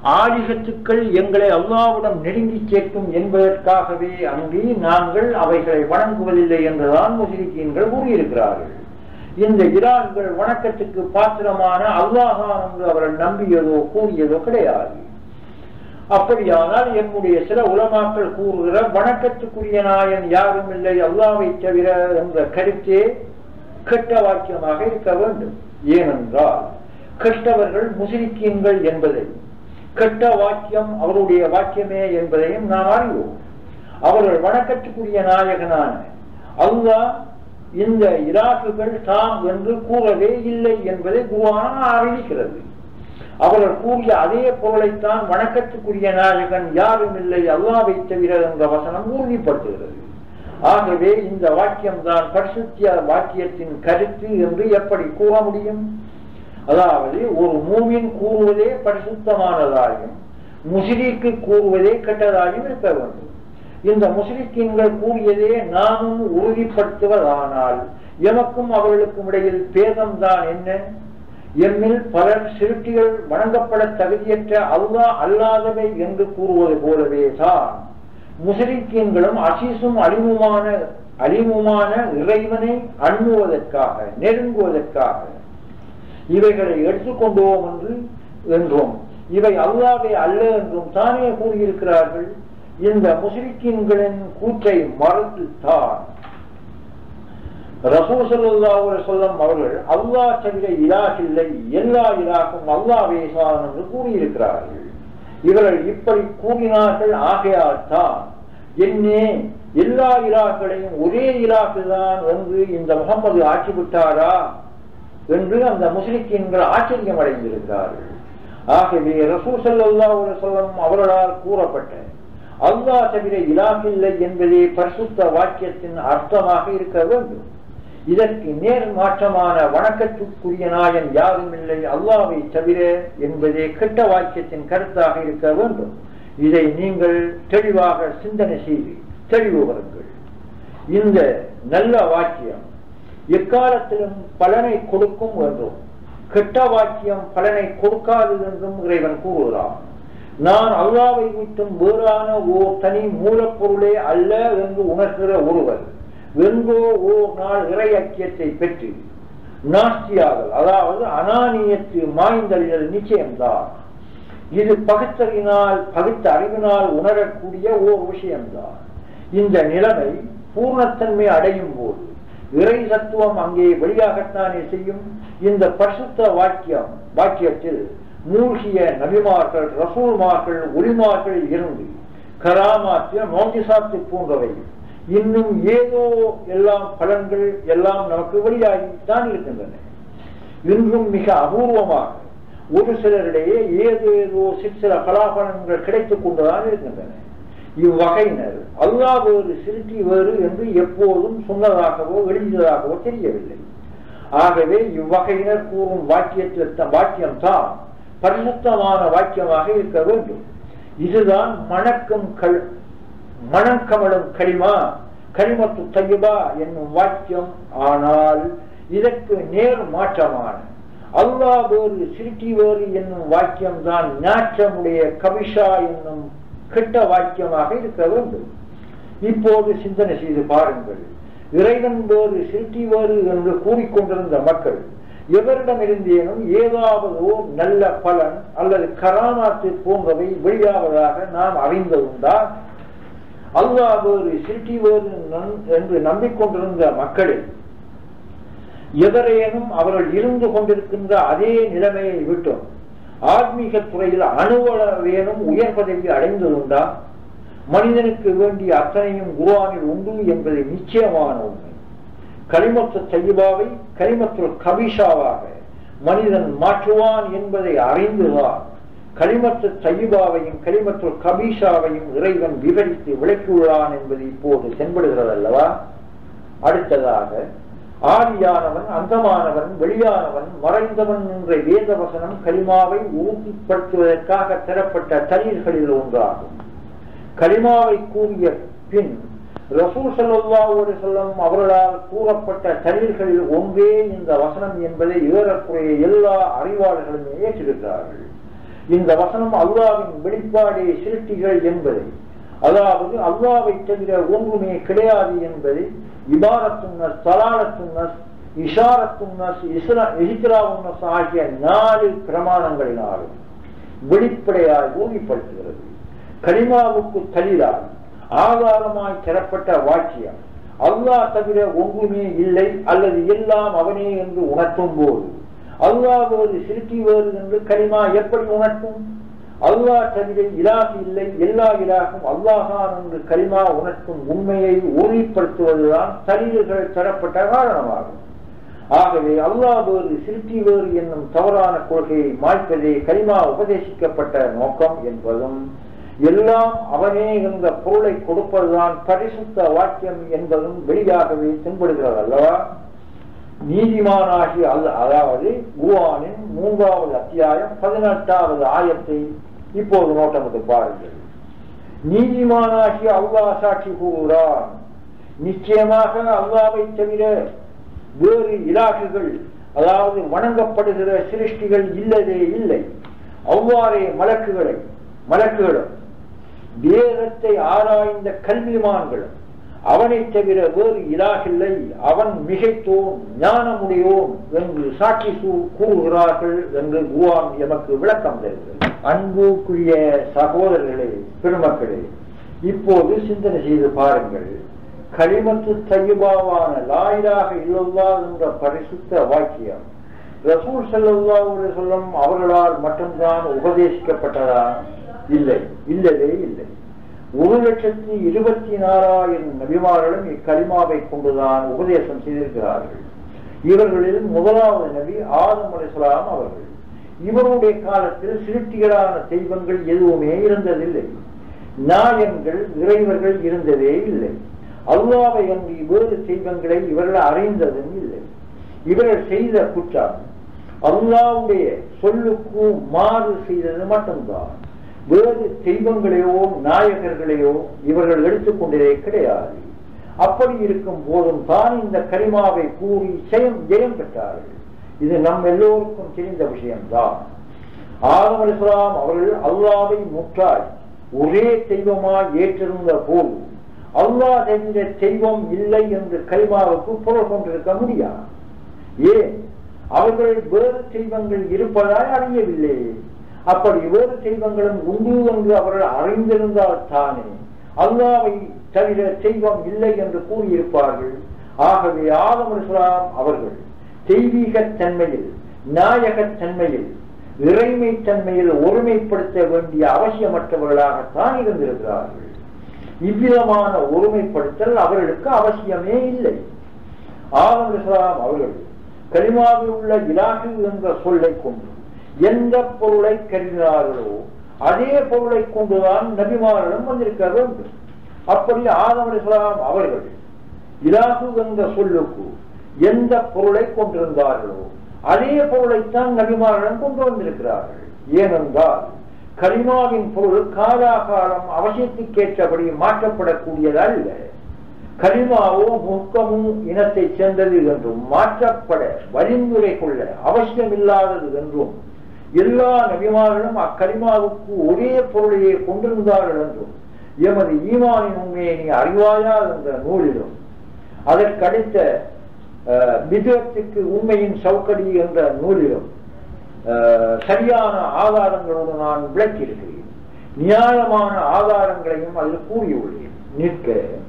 ஆதிகத்துக்கள் எங்களை அல்லாவிடம் நெருங்கி சேர்க்கும் என்பதற்காகவே அன்றி நாங்கள் அவைகளை வணங்குவதில்லை என்றுதான் முஸ்லிக்கீன்கள் கூறியிருக்கிறார்கள் இந்த இரான்கள் வணக்கத்துக்கு பாத்திரமான அல்லாஹான் என்று அவர்கள் நம்பியதோ கூறியதோ கிடையாது அப்படியானால் என்னுடைய சில உலமாக்கள் கூறுகிற வணக்கத்துக்குரிய நாயன் யாரும் இல்லை அல்லாவை தவிர என்ற கருத்தே கெட்ட வாக்கியமாக இருக்க வேண்டும் ஏனென்றால் கெட்டவர்கள் முஸ்லிக்கீன்கள் என்பதை கெட்ட வாக்கியம் அவருடைய வாக்கியமே என்பதையும் நாம் அறிவோம் அவர்கள் வணக்கத்துக்குரிய நாயகனான அல்லாஹ் இந்த இராக்குகள் தாம் என்று கூறவே இல்லை என்பதை குருவான அறிவிக்கிறது அவர்கள் கூறிய அதே பொருளைத்தான் வணக்கத்துக்குரிய நாயகன் யாரும் இல்லை அல்லாவை தவிர என்ற வசனம் உறுதிப்படுத்துகிறது ஆகவே இந்த வாக்கியம் தான் பரிசுத்திய வாக்கியத்தின் கருத்து என்று எப்படி கூற முடியும் அதாவது ஒரு மூவின் கூறுவதே பரிசுத்தமானதாயும் முஸ்லிக்கு கூறுவதே கெட்டதாயும் இருக்க வேண்டும் இந்த முஸ்லிக்கீன்கள் கூறியதே நாமும் உறுதிப்படுத்துவதானால் எமக்கும் அவர்களுக்கும் இடையில் பேதம்தான் என்ன எம்மில் பலர் சிறுட்டிகள் வணங்கப்பட தகுதியற்ற அல்லா அல்லாதவை என்று கூறுவது போலவே தான் முஸ்லிக்கீன்களும் அசீசும் அழிமுமான அழிமுமான இறைவனை அண்ணுவதற்காக நெருங்குவதற்காக இவைகளை எடுத்துக்கொண்டோம் என்று என்றும் இவை அல்லாவே அல்ல என்றும் தானே கூறியிருக்கிறார்கள் இந்த முஸ்லிக்கின்களின் கூற்றை மறந்து தான் ரசூசல்லாவுல சொல்லம் அவர்கள் அல்லா தவிர இலாகில்லை எல்லா இலாக்கும் அல்லாவே தான் என்று கூறியிருக்கிறார்கள் இவர்கள் இப்படி கூறினார்கள் ஆகையால் தான் என்னே எல்லா இலாக்களையும் ஒரே இலாக்கு தான் என்று இந்த முகமது ஆக்கிவிட்டாரா என்று அந்த முஸ்லிக்கீன்கள் ஆச்சரியம் அடைந்திருக்கிறார்கள் ஆகவே ரசூசல்லா சொல்லம் அவர்களால் கூறப்பட்ட அல்லா தவிர இலாமில்லை என்பதே பரிசுத்த வாக்கியத்தின் அர்த்தமாக இருக்க வேண்டும் இதற்கு நேர் மாற்றமான வணக்கத்துக்குரிய நாயன் யாரும் இல்லை அல்லாவை தவிர என்பதே கெட்ட வாக்கியத்தின் கருத்தாக இருக்க வேண்டும் இதை நீங்கள் தெளிவாக சிந்தனை செய்து தெளிவு வருங்கள் இந்த நல்ல வாக்கியம் எக்காலத்திலும் பலனை கொடுக்கும் என்றும் கெட்ட வாக்கியம் பலனை கொடுக்காது என்றும் இறைவன் கூறுகிறான் நான் அல்லாவை விட்டும் வேறான ஓர் தனி மூலப்பொருளே அல்ல என்று உணர்கிற ஒருவர் வெங்கோ ஓர் நாள் இறை ஐக்கியத்தை பெற்று நாஸ்தியாதல் அதாவது அனானியத்து மாய்ந்தறிதல் நிச்சயம்தான் இது பகுத்தறினால் பகுத்த அறிவினால் உணரக்கூடிய ஓர் விஷயம்தான் இந்த நிலைமை பூர்ணத்தன்மை அடையும் போது இறை சத்துவம் அங்கே வெளியாகத்தானே செய்யும் இந்த பரிசுத்த வாக்கியம் வாக்கியத்தில் மூழ்கிய நபிமார்கள் ரசூல்மார்கள் ஒளிமார்கள் இருந்து கராமாத்திய மோந்திசாத்து போன்றவை இன்னும் ஏதோ எல்லாம் பலன்கள் எல்லாம் நமக்கு வெளியாகித்தான் இருக்கின்றன இன்றும் மிக அபூர்வமாக ஒரு சிலரிடையே ஏதோ ஏதோ சிற்சில பலாபலன்கள் கிடைத்துக் கொண்டுதான் இருக்கின்றன இவ்வகையினர் அல்லா வேறு சிறுட்டி வேறு என்று எப்போதும் சொன்னதாகவோ எழுதியதாகவோ தெரியவில்லை ஆகவே இவ்வகையினர் கூறும் வாக்கியத்தில் வாக்கியம் தான் பரிசுத்தமான வாக்கியமாக இருக்க வேண்டும் இதுதான் மணக்கும் கள் மணக்கமலும் களிமா களிமத்து தையபா என்னும் வாக்கியம் ஆனால் இதற்கு நேர் மாற்றமான அல்லா வேறு சிறுட்டி வேறு என்னும் வாக்கியம் தான் நாற்றமுடைய கவிஷா என்னும் கெட்ட வாக்கியமாக இருக்க வேண்டும் இப்போது சிந்தனை செய்து பாருங்கள் இறைவன் வேறு சிறுட்டி வேறு என்று கூறிக்கொண்டிருந்த மக்கள் எவரிடமிருந்தேனும் ஏதாவது நல்ல பலன் அல்லது கராமாத்து போன்றவை வெளியாவதாக நாம் அறிந்ததுண்டா அல்லாஹ் வேறு சிறுட்டி வேறு என்று நம்பிக்கொண்டிருந்த மக்களில் எவரேனும் அவர்கள் இருந்து கொண்டிருக்கின்ற அதே நிலைமையை விட்டும் ஆத்மீக துறையில் அணுவளவேனும் உயர் பதவி அடைந்ததுண்டா மனிதனுக்கு வேண்டிய அத்தனையும் குருவானில் உண்டு என்பது நிச்சயமான உண்மை களிமத்து தையபாவை களிமத்து கபிஷாவாக மனிதன் மாற்றுவான் என்பதை அறிந்துதான் களிமத்து தையபாவையும் களிமத்து கபீஷாவையும் இறைவன் விவரித்து விளக்கியுள்ளான் என்பது இப்போது தென்படுகிறது அல்லவா அடுத்ததாக ஆதியானவன் அந்தமானவன் வெளியானவன் மறைந்தவன் என்ற வேத வசனம் கலிமாவை உறுதிப்படுத்துவதற்காக தரப்பட்ட தண்ணீர்களில் ஒன்றாகும் கலிமாவை கூறிய பின் ரசூல் சல்லாவோடு சொல்லும் அவர்களால் கூறப்பட்ட தண்ணீர்களில் ஒன்றே இந்த வசனம் என்பதை ஏறக்குறைய எல்லா அறிவாளர்களும் ஏற்றிருக்கிறார்கள் இந்த வசனம் அல்லாவின் வெளிப்பாடே சிருஷ்டிகள் என்பதை அதாவது அல்லாவை தவிர ஒன்றுமே கிடையாது என்பதை இபாரத்துன்னஸ் தலாலத்துன்னஸ் இஷாரத்துன்னஸ் இஸ்ரா இஹித்ராவுன்னஸ் ஆகிய நாலு பிரமாணங்களினாலும் வெளிப்படையாய் உறுதிப்படுத்துகிறது கலிமாவுக்கு தலிலாய் ஆதாரமாய் தரப்பட்ட வாக்கியம் அல்லாஹ் தவிர ஒன்றுமே இல்லை அல்லது எல்லாம் அவனே என்று உணர்த்தும் போது அல்லாஹ் வேறு சிறுக்கி வேறு என்று கலிமா எப்படி உணர்த்தும் அல்லாஹ் தவிர இலாகு இல்லை எல்லா இலாகும் அல்லாஹான் என்று கலிமா உணர்த்தும் உண்மையை உறுதிப்படுத்துவதுதான் தலில்கள் தரப்பட்ட காரணமாகும் ஆகவே அல்லாஹ் வேறு சிறுக்கி வேறு என்னும் தவறான கொள்கையை மாய்ப்பதே கலிமா உபதேசிக்கப்பட்ட நோக்கம் என்பதும் எல்லாம் அவனே என்ற பொருளை கொடுப்பதுதான் பரிசுத்த வாக்கியம் என்பதும் வெளியாகவே தென்படுகிறது அல்லவா நீதிமானாகி அல்ல அதாவது குவானின் மூன்றாவது அத்தியாயம் பதினெட்டாவது ஆயத்தை இப்போது நோட்டமிட்டு பாருங்கள் நீதிமானாகி அல்லாஹ் சாட்சி கூறுகிறான் நிச்சயமாக அல்லாவை தவிர வேறு இலாகுகள் அதாவது வணங்கப்படுகிற சிருஷ்டிகள் இல்லதே இல்லை அவ்வாறே மலக்குகளை மலக்குகளும் வேதத்தை ஆராய்ந்த கல்விமான்களும் அவனை தவிர வேறு இலாகில்லை அவன் மிகைத்தோன் ஞானமுடையோன் என்று சாட்சி கூறுகிறார்கள் என்று குவான் எமக்கு விளக்கம் தருகிறது அன்புக்குரிய சகோதரர்களே பெருமக்களே இப்போது சிந்தனை செய்து பாருங்கள் களிமத்து தையபாவான லாயிலாக இல்லல்லா என்ற பரிசுத்த வாக்கியம் ரசூல் சல்லா சொல்லும் அவர்களால் மட்டும்தான் உபதேசிக்கப்பட்டதா இல்லை இல்லவே இல்லை ஒரு லட்சத்தி இருபத்தி நாலாயிரம் நபிமார்களும் இக்கலிமாவை கொண்டுதான் உபதேசம் செய்திருக்கிறார்கள் இவர்களில் முதலாவது நபி ஆதம் அலிஸ்லாம் அவர்கள் இவருடைய காலத்தில் சிருஷ்டிகளான தெய்வங்கள் எதுவுமே இருந்ததில்லை நாயன்கள் இறைவர்கள் இருந்ததே இல்லை அல்லாவை அன்றி வேறு தெய்வங்களை இவர்கள் அறிந்ததும் இல்லை இவர்கள் செய்த குற்றம் அல்லாவுடைய சொல்லுக்கு மாறு செய்தது மட்டும்தான் வேறு தெய்வங்களையோ நாயகர்களையோ இவர்கள் எடுத்துக்கொண்டதே கிடையாது அப்படி இருக்கும் போதும் தான் இந்த கரிமாவை கூறி ஜெயம் ஜெயம் பெற்றார்கள் இது நம் எல்லோருக்கும் தெரிந்த விஷயம்தான் ஆதம் அலிஸ்லாம் அவர்கள் அல்லாவை முற்றாய் ஒரே தெய்வமாய் ஏற்றிருந்த போது அல்லாஹ் என்ற தெய்வம் இல்லை என்று கரிமாவுக்கு பொருள் கொண்டிருக்க முடியாது ஏன் அவர்கள் வேறு தெய்வங்கள் இருப்பதாய் அறியவில்லை அப்படி வேறு தெய்வங்களும் உண்டு என்று அவர்கள் அறிந்திருந்தால் தானே அல்லாவை தவிர தெய்வம் இல்லை என்று கூறியிருப்பார்கள் ஆகவே ஆதம் இஸ்லாம் அவர்கள் தெய்வீக தன்மையில் நாயகத் தன்மையில் இறைமை தன்மையில் ஒருமைப்படுத்த வேண்டிய அவசியமற்றவர்களாகத்தான் இருந்திருக்கிறார்கள் இவ்விதமான ஒருமைப்படுத்தல் அவர்களுக்கு அவசியமே இல்லை ஆதம் இஸ்லாம் அவர்கள் கலிமாவில் உள்ள இலாகு என்ற சொல்லை கொண்டு எந்த பொருளை கருதினார்களோ அதே பொருளை கொண்டுதான் நபிமாரிடம் வந்திருக்க வேண்டும் அப்படி ஆதம் இஸ்லாம் அவர்கள் இலாகு என்ற சொல்லுக்கு எந்த பொருளை கொண்டிருந்தார்களோ அதே பொருளைத்தான் நபிமாரிடம் கொண்டு வந்திருக்கிறார்கள் ஏனென்றால் கரிமாவின் பொருள் காலாகாலம் அவசியத்துக்கேற்றபடி மாற்றப்படக்கூடியதல்ல கரிமாவோ முக்கமும் இனத்தை சேர்ந்தது என்றும் மாற்றப்பட வழிமுறை கொள்ள அவசியமில்லாதது என்றும் எல்லா நபிமார்களும் அக்கரிமாவுக்கு ஒரே பொருளையே கொண்டிருந்தார்கள் என்றும் எமது ஈமானின் உண்மையை நீ அறிவாயா என்ற நூலிலும் அதற்கடுத்த விதத்துக்கு உண்மையின் சவுக்கடி என்ற நூலிலும் சரியான ஆதாரங்களோடு நான் விளக்கியிருக்கிறேன் நியாயமான ஆதாரங்களையும் அதில் கூறியுள்ளேன் நிற்க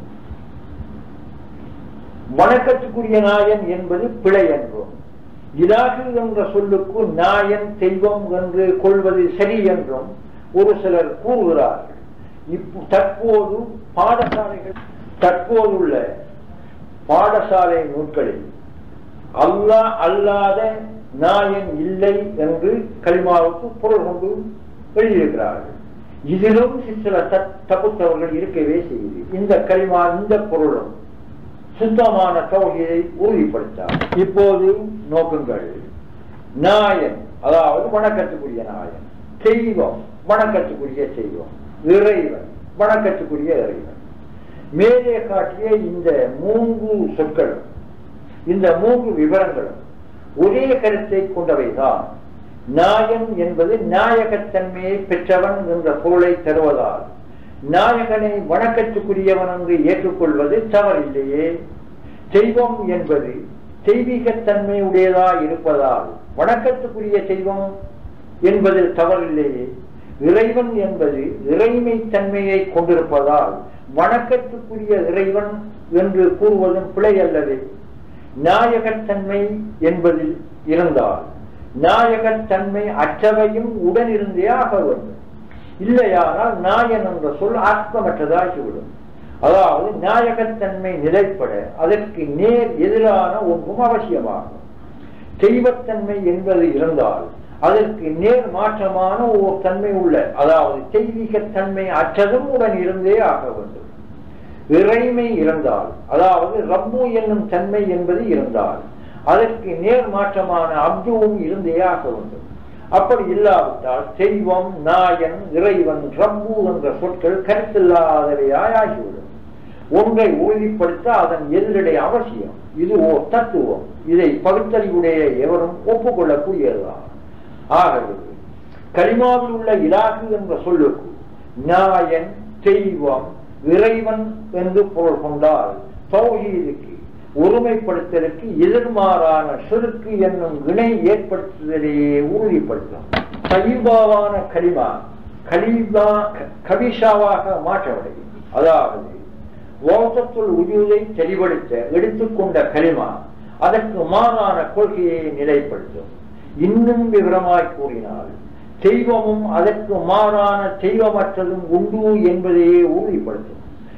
வணக்கத்துக்குரிய நாயன் என்பது பிழை என்றும் இலாகு என்ற சொல்லுக்கு நாயன் தெய்வம் என்று கொள்வது சரி என்றும் ஒரு சிலர் கூறுகிறார்கள் இப்போ தற்போது பாடசாலைகள் தற்போதுள்ள பாடசாலை நூல்களில் அல்லாஹ் அல்லாத நாயன் இல்லை என்று கலிமாவுக்கு பொருள் கொண்டு எழுதியிருக்கிறார்கள் இதிலும் சில தப்புத்தவர்கள் இருக்கவே செய்யுது இந்த கலிமா இந்த பொருளும் சுத்தமான தௌஹீதை உறுதிப்படுத்தார் இப்போது நோக்குங்கள் நாயன் அதாவது வணக்கத்துக்குரிய நாயன் தெய்வம் வணக்கத்துக்குரிய தெய்வம் இறைவன் வணக்கத்துக்குரிய இறைவன் மேலே காட்டிய இந்த மூன்று சொற்களும் இந்த மூன்று விவரங்களும் ஒரே கருத்தை கொண்டவைதான் நாயன் என்பது நாயகத்தன்மையை பெற்றவன் என்ற பொருளை தருவதால் நாயகனை வணக்கத்துக்குரியவன் என்று ஏற்றுக்கொள்வது தவறில்லையே தெய்வம் என்பது தெய்வீகத்தன்மை உடையதா இருப்பதால் வணக்கத்துக்குரிய தெய்வம் என்பதில் தவறில்லையே இறைவன் என்பது இறைமை தன்மையை கொண்டிருப்பதால் வணக்கத்துக்குரிய இறைவன் என்று கூறுவதும் பிழை அல்லவே நாயகத்தன்மை என்பதில் இருந்தால் நாயகத்தன்மை அற்றவையும் உடனிருந்தே ஆக வேண்டும் இல்லையானால் நாயன் என்ற சொல் ஆத்மமற்றதாகிவிடும் அதாவது நாயகத்தன்மை நிலைப்பட அதற்கு நேர் எதிரான ஒன்றும் அவசியமாகும் தெய்வத்தன்மை என்பது இருந்தால் அதற்கு நேர் மாற்றமான ஓர் தன்மை உள்ள அதாவது தெய்வீகத்தன்மை அற்றதும் உடன் இருந்தே ஆக வேண்டும் இறைமை இருந்தால் அதாவது ரப்பு என்னும் தன்மை என்பது இருந்தால் அதற்கு நேர் மாற்றமான அப்துவும் இருந்தே ஆக வேண்டும் அப்படி இல்லாவிட்டால் தெய்வம் நாயன் இறைவன் ரப்பு என்ற சொற்கள் கருத்தில்லாதவையாய் ஆகிவிடும் ஒன்றை உறுதிப்படுத்த அதன் எதிரடை அவசியம் இது ஓர் தத்துவம் இதை பகுத்தறிவுடைய எவரும் ஒப்புக்கொள்ளக்கூடியதுதான் ஆகவே கலிமாவில் உள்ள இலாகு என்ற சொல்லுக்கு நாயன் தெய்வம் இறைவன் என்று பொருள் கொண்டால் தௌஹீதுக்கு ஒருமைப்படுத்தலுக்கு எதிர்மாறான செருக்கு என்னும் இணை ஏற்படுத்துதலையே உறுதிப்படுத்தும் கலிபாவான கலிமா கலிபா கபிஷாவாக மாற்றமடையும் அதாவது ஓசத்துள் உஜூதை தெளிவடுத்த எடுத்துக்கொண்ட கலிமா அதற்கு மாறான கொள்கையை நிலைப்படுத்தும் இன்னும் விவரமாய் கூறினால் தெய்வமும் அதற்கு மாறான தெய்வமற்றதும் உண்டு என்பதையே உறுதிப்படுத்தும்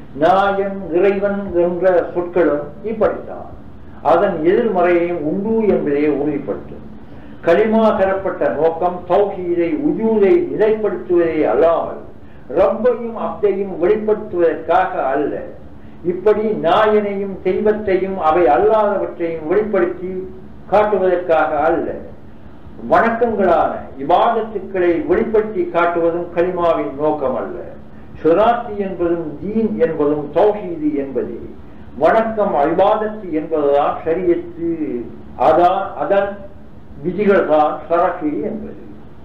நாயன் இறைவன் என்ற சொற்களும் இப்படித்தான் அதன் எதிர்மறையையும் உண்டு என்பதையே உறுதிப்படுத்தும் களிமா தரப்பட்ட நோக்கம் தௌஹீதை உஜூதை நிலைப்படுத்துவதே அல்லாமல் ரப்பையும் அப்தையும் வெளிப்படுத்துவதற்காக அல்ல இப்படி நாயனையும் தெய்வத்தையும் அவை அல்லாதவற்றையும் வெளிப்படுத்தி காட்டுவதற்காக அல்ல வணக்கங்களான இபாதத்துக்களை வெளிப்படுத்தி காட்டுவதும் கலிமாவின் நோக்கம் அல்ல சுராத்தி என்பதும் தீன் என்பதும் தௌஹீது என்பதே வணக்கம் அல்பாதத்து என்பதுதான் சரியத்து அதான் அதன் விதிகள் தான் சரக்கு என்பது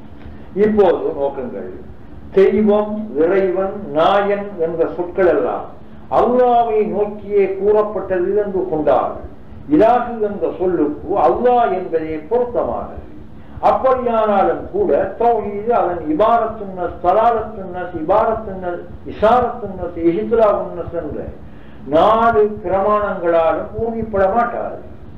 இப்போது நோக்கங்கள் தெய்வம் இறைவன் நாயன் என்ற சொற்கள் எல்லாம் அல்லாவை நோக்கியே கூறப்பட்டது என்று கொண்டால் இலாகு என்ற சொல்லுக்கு அல்லாஹ் என்பதே பொருத்தமானது அப்படியானாலும் கூட தௌஹீது அதன் இபாரத்துன்னஸ் தலாலத்துன்னஸ் இபாரத்துன்னஸ் இசாரத்துன்னஸ் இஹித்லா உன்னஸ் என்ற நாலு பிரமாணங்களாலும் உறுதிப்பட மாட்டாது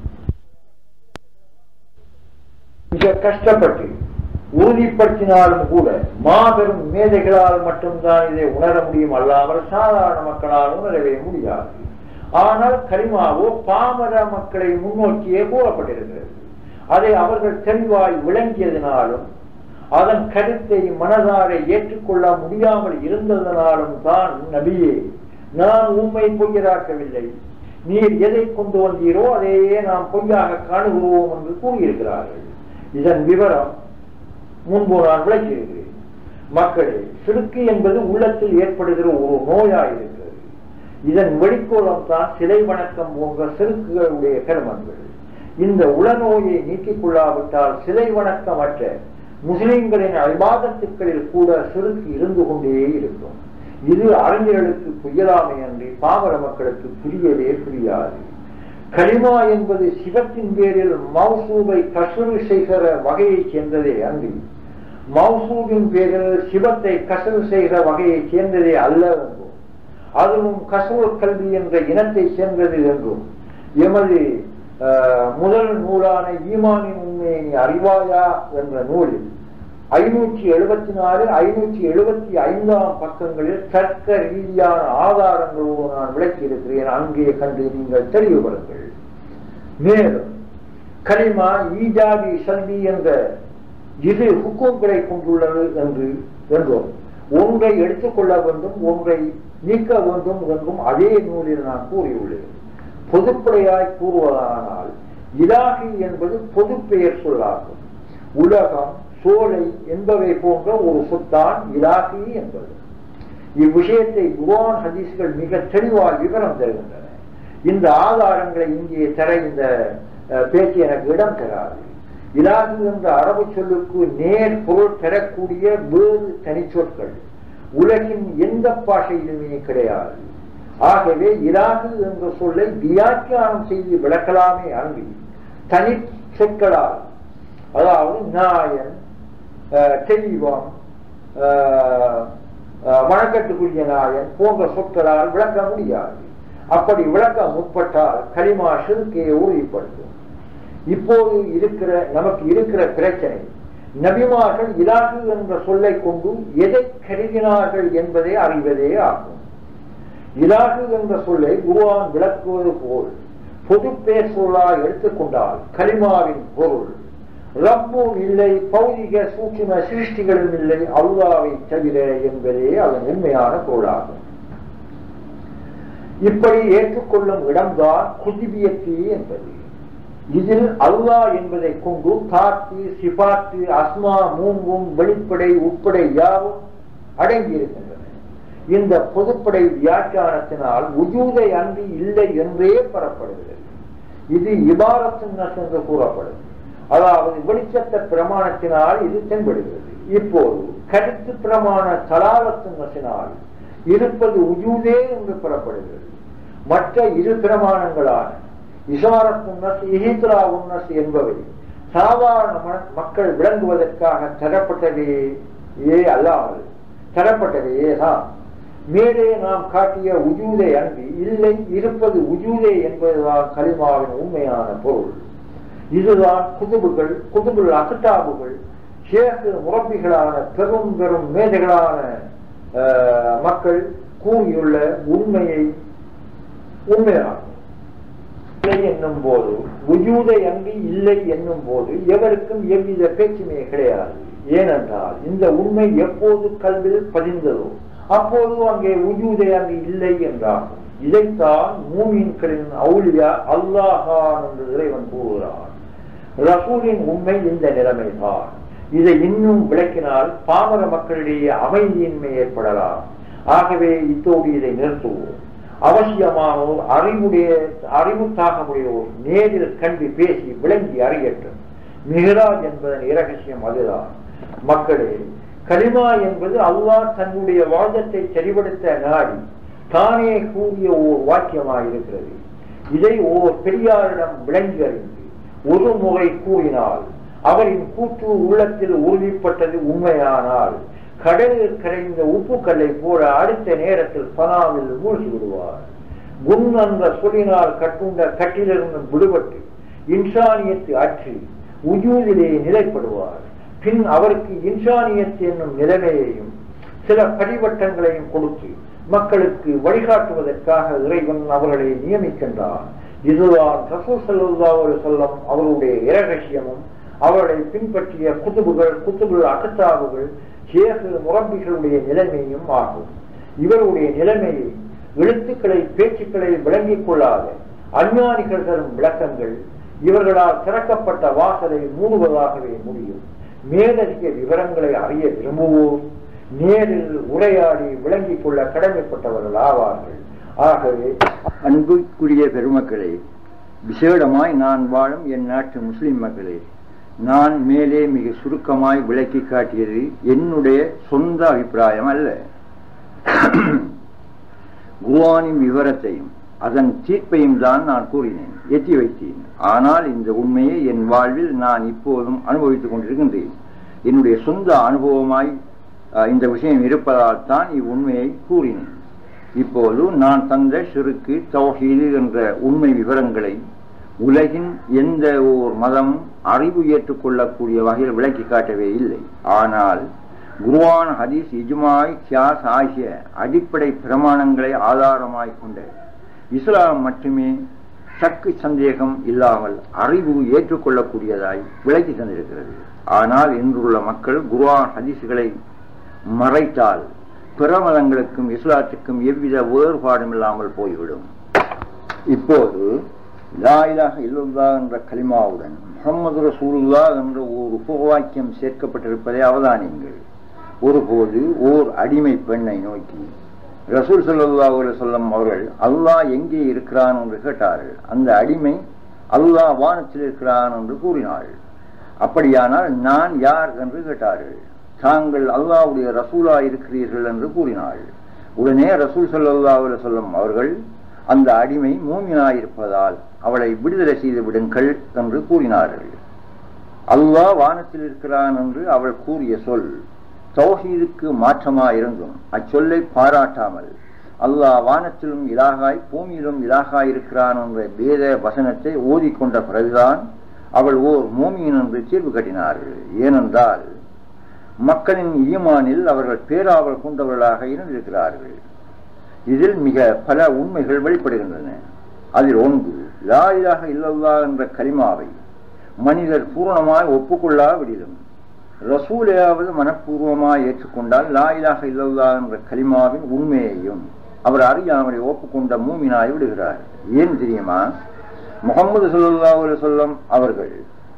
மிக கஷ்டப்பட்டு உறுதிப்படுத்தினாலும் கூட மாபெரும் மேதைகளால் மட்டும்தான் இதை உணர முடியும் அல்லாமல் சாதாரண மக்களால் உணரவே முடியாது ஆனால் கரிமாவோ பாமர மக்களை முன்னோக்கியே கூறப்பட்டிருக்கிறது அதை அவர்கள் தெளிவாய் விளங்கியதினாலும் அதன் கருத்தை மனதார ஏற்றுக்கொள்ள முடியாமல் இருந்ததனாலும் தான் நபியே நான் உண்மை பொய்யராக்கவில்லை நீர் எதை கொண்டு வந்தீரோ அதையே நாம் பொய்யாக காணுகிறோம் என்று கூறியிருக்கிறார்கள் இதன் விவரம் முன்பு நான் விளக்கியிருக்கிறேன் மக்களே சிறுக்கு என்பது உள்ளத்தில் ஏற்படுகிற ஒரு நோயாயிருக்கிறது இதன் வெளிக்கோளம் தான் சிலை வணக்கம் போன்ற செருக்குகளுடைய கர்மங்கள் இந்த உளநோயை நீக்கிக் கொள்ளாவிட்டால் சிலை வணக்கமற்ற முஸ்லிம்களின் அல்பாதத்துக்களில் கூட செருக்கு இருந்து கொண்டே இருக்கும் இது அறிஞர்களுக்கு புயலாமை அன்றி பாமர மக்களுக்கு புரியவே புரியாது கலிமா என்பது சிவத்தின் பேரில் மௌசூபை கசுறு செய்கிற வகையைச் சேர்ந்ததே அன்றி மௌசூபின் பேரில் சிவத்தை கசுறு செய்கிற வகையைச் சேர்ந்ததே அல்ல என்றும் அதுவும் கசுவ கல்வி என்ற இனத்தை சேர்ந்தது என்றும் எமது முதல் நூலான ஈமானின் உண்மையை நீ அறிவாயா என்ற நூலில் ஐநூற்றி எழுபத்தி நாலு ஐநூற்றி எழுபத்தி ஐந்தாம் பக்கங்களில் தர்க்க ரீதியான ஆதாரங்களோடு நான் விளக்கி இருக்கிறேன் அங்கே கண்டு நீங்கள் தெளிவுபடுங்கள் மேலும் கலிமா ஈஜாபி சல்வி என்ற இரு ஹுக்கும்களை கொண்டுள்ளது என்று என்றோம் ஒன்றை எடுத்துக்கொள்ள வேண்டும் ஒன்றை நீக்க வேண்டும் என்றும் அதே நூலில் நான் கூறியுள்ளேன் பொதுப்படையாய் கூறுவதானால் இலாகி என்பது பொது பெயர் சொல்லாகும் உலகம் சோலை என்பவை போன்ற ஒரு சொத்தான் இலாகி என்பது இவ்விஷயத்தை குவான் ஹதீஸ்கள் மிக தெளிவாக விவரம் தருகின்றன இந்த ஆதாரங்களை இங்கே தர இந்த பேச்சு எனக்கு இடம் தராது இலாகு என்ற அரபு சொல்லுக்கு நேர் பொருள் தரக்கூடிய வேறு தனிச்சொற்கள் உலகின் எந்த பாஷையிலுமே கிடையாது ஆகவே இலாகு என்ற சொல்லை வியாக்கியானம் செய்து விளக்கலாமே அன்றி தனி சொற்களால் அதாவது நாயன் அஹ், தெய்வம் அஹ், அஹ், வணக்கத்துக்குரிய நாயன் போன்ற சொற்களால் விளக்க முடியாது அப்படி விளக்க முற்பட்டால் களிமா சிறுக்கையை உறுதிப்படுத்தும் இப்போது இருக்கிற நமக்கு இருக்கிற பிரச்சனை நபிமார்கள் இலாகு என்ற சொல்லை கொண்டு எதை கருதினார்கள் என்பதை அறிவதே ஆகும் இலாகு என்ற சொல்லை குருவான் விளக்குவது போல் பொது பேசொல்லாய் எடுத்துக்கொண்டால் கலிமாவின் பொருள் ரப்பும் இல்லை பௌதிக சூட்சும சிருஷ்டிகளும் இல்லை அல்லாவை தவிர என்பதே அதன் உண்மையான பொருளாகும் இப்படி ஏற்றுக்கொள்ளும் இடம்தான் குதிபியத்தி என்பது இதில் அல்லாஹ் என்பதை கொண்டு காத்து சிபாத்து அஸ்மா மூங்கும் வெளிப்படை உட்படை யாவும் அடங்கியிருக்கின்றன இந்த பொதுப்படை வியாக்கியானத்தினால் உஜூதை அன்றி இல்லை என்றே பெறப்படுகிறது இது இபாரத்தின் என்று கூறப்படும் அதாவது வெளிச்சத்த பிரமாணத்தினால் இது தென்படுகிறது இப்போது கருத்து பிரமாண தலாலத்தின் நசினால் இருப்பது உஜூதே என்று பெறப்படுகிறது மற்ற இரு பிரமாணங்களான இஷாரத்துன்னஸ் இஹித்ரா உன்னஸ் என்பவை சாதாரண ம- மக்கள் விளங்குவதற்காக தரப்பட்டதே ஏ அல்லாமல் தரப்பட்டதே தான் மேலே நாம் காட்டிய உஜூதை அன்றி இல்லை இருப்பது உஜூதே என்பதுதான் கலிமாவின் உண்மையான பொருள் இதுதான் குதுபுகள் குதுபுல் அகட்டாபுகள் ஷேக்கு முரப்பிகளான பெரும் பெரும் மேதைகளான அஹ், மக்கள் கூறியுள்ள உண்மையை உண்மையாகும் இல்லை என்னும் போது உஜூதை அன்றி இல்லை என்னும் போது எவருக்கும் எவ்வித பேச்சுமே கிடையாது ஏனென்றால் இந்த உண்மை எப்போது கல்வியில் பதிந்ததோ அப்போது அங்கே உஜூதை அன்றி இல்லை என்றாகும் இதைத்தான் மூமீன்களின் அவுலியா அல்லாஹான் என்று இறைவன் கூறுகிறான் ரசூலின் உண்மை இந்த நிலைமைதான் இதை இன்னும் விளக்கினால் பாமர மக்களிடையே அமைதியின்மை ஏற்படலாம் ஆகவே இத்தோடு இதை நிறுத்துவோம் அவசியமானோர் அறிவுடைய அறிவு தாகமுடையோர் நேரில் கண்டு பேசி விளங்கி அறியட்டும் மிகராஜ் என்பதன் இரகசியம் அதுதான் மக்களே கலிமா என்பது அல்லாஹ் தன்னுடைய வாதத்தை சரிபடுத்த நாடி தானே கூறிய ஓர் வாக்கியமாயிருக்கிறது இதை ஓர் பெரியாரிடம் விளங்கி அறிந்து ஒரு முறை கூறினால் அவரின் கூற்று உள்ளத்தில் உறுதிப்பட்டது உண்மையானால் கடலில் கரைந்த உப்புக்கல்லை போல அடுத்த நேரத்தில் பனாவில் மூழ்கி விடுவார் குன் என்ற சொல்லினால் கட்டுண்ட கட்டிலிருந்து விடுபட்டு இன்சானியத்து அற்றி உஜூதிலே நிலைப்படுவார் பின் அவருக்கு இன்சானியத்து என்னும் நிலைமையையும் சில பரிவட்டங்களையும் கொடுத்து மக்களுக்கு வழிகாட்டுவதற்காக இறைவன் அவர்களை நியமிக்கின்றான் இதுதான் ரசூல் ஸல்லல்லாஹு அலைஹி வஸல்லம் அவருடைய இரகசியமும் அவர்களை பின்பற்றிய குத்துபுகள் குத்துபுல் அகத்தாவுகள் ஷேகு முரப்பிகளுடைய நிலைமையும் ஆகும் இவருடைய நிலைமையை எழுத்துக்களை பேச்சுக்களை விளங்கிக் கொள்ளாத அஞ்ஞானிகள் தரும் விளக்கங்கள் இவர்களால் திறக்கப்பட்ட வாசலை மூடுவதாகவே முடியும் மேலதிக விவரங்களை அறிய விரும்புவோர் நேரில் உரையாடி விளங்கிக் கொள்ள கடமைப்பட்டவர்கள் ஆவார்கள் ஆகவே அன்புக்குரிய பெருமக்களே விசேடமாய் நான் வாழும் என் நாட்டு முஸ்லிம் மக்களே நான் மேலே மிக சுருக்கமாய் விளக்கி காட்டியது என்னுடைய சொந்த அபிப்பிராயம் அல்ல குவானின் விவரத்தையும் அதன் தீர்ப்பையும் தான் நான் கூறினேன் எட்டி வைத்தேன் ஆனால் இந்த உண்மையை என் வாழ்வில் நான் இப்போதும் அனுபவித்துக் கொண்டிருக்கின்றேன் என்னுடைய சொந்த அனுபவமாய் அஹ், இந்த விஷயம் இருப்பதால் தான் இவ்வுண்மையை கூறினேன் இப்போது நான் தந்த சிறுக்கு தௌஹீது என்ற உண்மை விவரங்களை உலகின் எந்த ஓர் மதமும் அறிவு ஏற்றுக்கொள்ளக்கூடிய வகையில் விளக்கி காட்டவே இல்லை ஆனால் குருவான் ஹதீஸ் இஜ்மாய் கியாஸ் ஆகிய அடிப்படை பிரமாணங்களை ஆதாரமாய் கொண்ட இஸ்லாம் மட்டுமே சக்கு சந்தேகம் இல்லாமல் அறிவு ஏற்றுக்கொள்ளக்கூடியதாய் விளக்கி தந்திருக்கிறது ஆனால் இன்றுள்ள மக்கள் குருவான் ஹதீஸ்களை மறைத்தால் பிற மதங்களுக்கும் இஸ்லாத்துக்கும் எவ்வித வேறுபாடும் இல்லாமல் போய்விடும் இப்போது லா இலாஹ இல்லல்லா என்ற கலிமாவுடன் முகமது ரசூலுல்லா என்ற ஒரு உபவாக்கியம் சேர்க்கப்பட்டிருப்பதை அவதானியுங்கள் ஒருபோது ஓர் அடிமை பெண்ணை நோக்கி ரசூல் ஸல்லல்லாஹு அலைஹி வஸல்லம் அவர்கள் அல்லாஹ் எங்கே இருக்கிறான் என்று கேட்டார்கள் அந்த அடிமை அல்லாஹ் வானத்தில் இருக்கிறான் என்று கூறினாள் அப்படியானால் நான் யார் என்று கேட்டார்கள் தாங்கள் அல்லாவுடைய ரசூலா இருக்கிறீர்கள் என்று கூறினாள் உடனே ரசூல் சல்லா சொல்லும் அவர்கள் அந்த அடிமை மூமினாயிருப்பதால் அவளை விடுதலை செய்து விடுங்கள் என்று கூறினார்கள் அல்லாஹ் வானத்தில் இருக்கிறான் என்று அவள் கூறிய சொல் தௌஹீதுக்கு மாற்றமாயிருந்தும் அச்சொல்லை பாராட்டாமல் அல்லாஹ் வானத்திலும் இலாகாய் பூமியிலும் இலாகாய் இருக்கிறான் என்ற வேத வசனத்தை ஓதிக்கொண்ட பிறகுதான் அவள் ஓர் மூமியின் என்று தீர்வு கட்டினார்கள் ஏனென்றால் மக்களின் ஈமானில் அவர்கள் பேராவல் கொண்டவர்களாக இருந்திருக்கிறார்கள் இதில் மிக பல உண்மைகள் வெளிப்படுகின்றன அதில் ஒன்று லாயிலாக இல்லல்லா என்ற கலிமாவை மனிதர் பூரணமாய் ஒப்புக்கொள்ளாவிடிலும் ரசூலையாவது மனப்பூர்வமாய் ஏற்றுக்கொண்டால் லாயிலாக இல்லல்லா என்ற கலிமாவின் உண்மையையும் அவர் அறியாமலை ஒப்புக்கொண்ட மூமினாய் விடுகிறார் ஏன் தெரியுமா முகமது சல்லா சொல்லம் அவர்கள்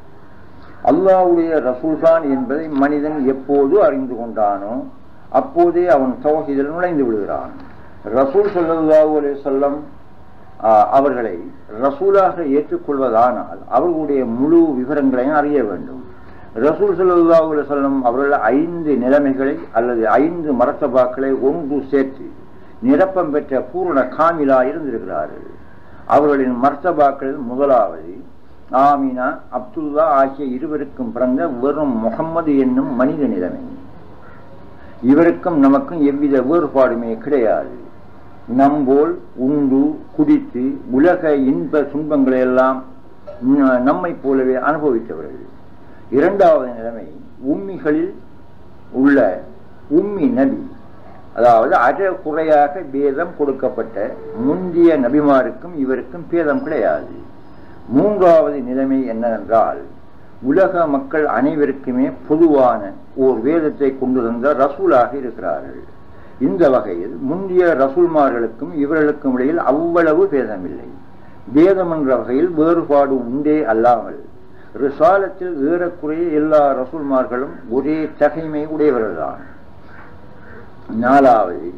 அல்லாவுடைய ரசூல்தான் என்பதை மனிதன் எப்போது அறிந்து கொண்டானோ அப்போதே அவன் தவஹிதில் நுழைந்து விடுகிறான் ரசூல் சல்லாஹூ அலே சொல்லம் அவர்களை ரசூலாக ஏற்றுக்கொள்வதானால் அவர்களுடைய முழு விவரங்களையும் அறிய வேண்டும் ரசூல் சல்லாஹூ அலே சொல்லம் அவர்கள் ஐந்து நிலைமைகளை அல்லது ஐந்து மரத்தபாக்களை ஒன்று சேர்த்து நிரப்பம் பெற்ற பூரண காமிலா இருந்திருக்கிறார்கள் அவர்களின் மர்த்தபாக்களில் முதலாவது ஆமினா அப்துல்லா ஆகிய இருவருக்கும் பிறந்த வெறும் முகம்மது என்னும் மனித நிலைமை இவருக்கும் நமக்கும் எவ்வித வேறுபாடுமே கிடையாது நம்போல் உண்டு குடித்து உலக இன்ப துன்பங்களை எல்லாம் நம்மை போலவே அனுபவித்தவர்கள் இரண்டாவது நிலைமை உம்மிகளில் உள்ள உம்மி நபி அதாவது அற குறையாக பேதம் கொடுக்கப்பட்ட முந்திய நபிமாருக்கும் இவருக்கும் பேதம் கிடையாது மூன்றாவது நிலைமை என்னவென்றால் உலக மக்கள் அனைவருக்குமே பொதுவான ஓர் வேதத்தை கொண்டு வந்த ரசூலாக இருக்கிறார்கள் இந்த வகையில் முந்தைய ரசூல்மார்களுக்கும் இவர்களுக்கும் இடையில் அவ்வளவு பேதமில்லை பேதம் என்ற வகையில் வேறுபாடு உண்டே அல்லாமல் ரிசாலத்தில் ஏறக்குறைய எல்லா ரசூல்மார்களும் ஒரே தகைமை உடையவர்கள்தான் நாலாவது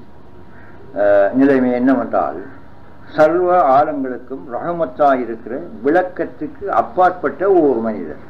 நிலைமை என்னவென்றால் சர்வ ஆழங்களுக்கும் ரகமத்தாயிருக்கிற விளக்கத்துக்கு அப்பாற்பட்ட ஒரு மனிதர்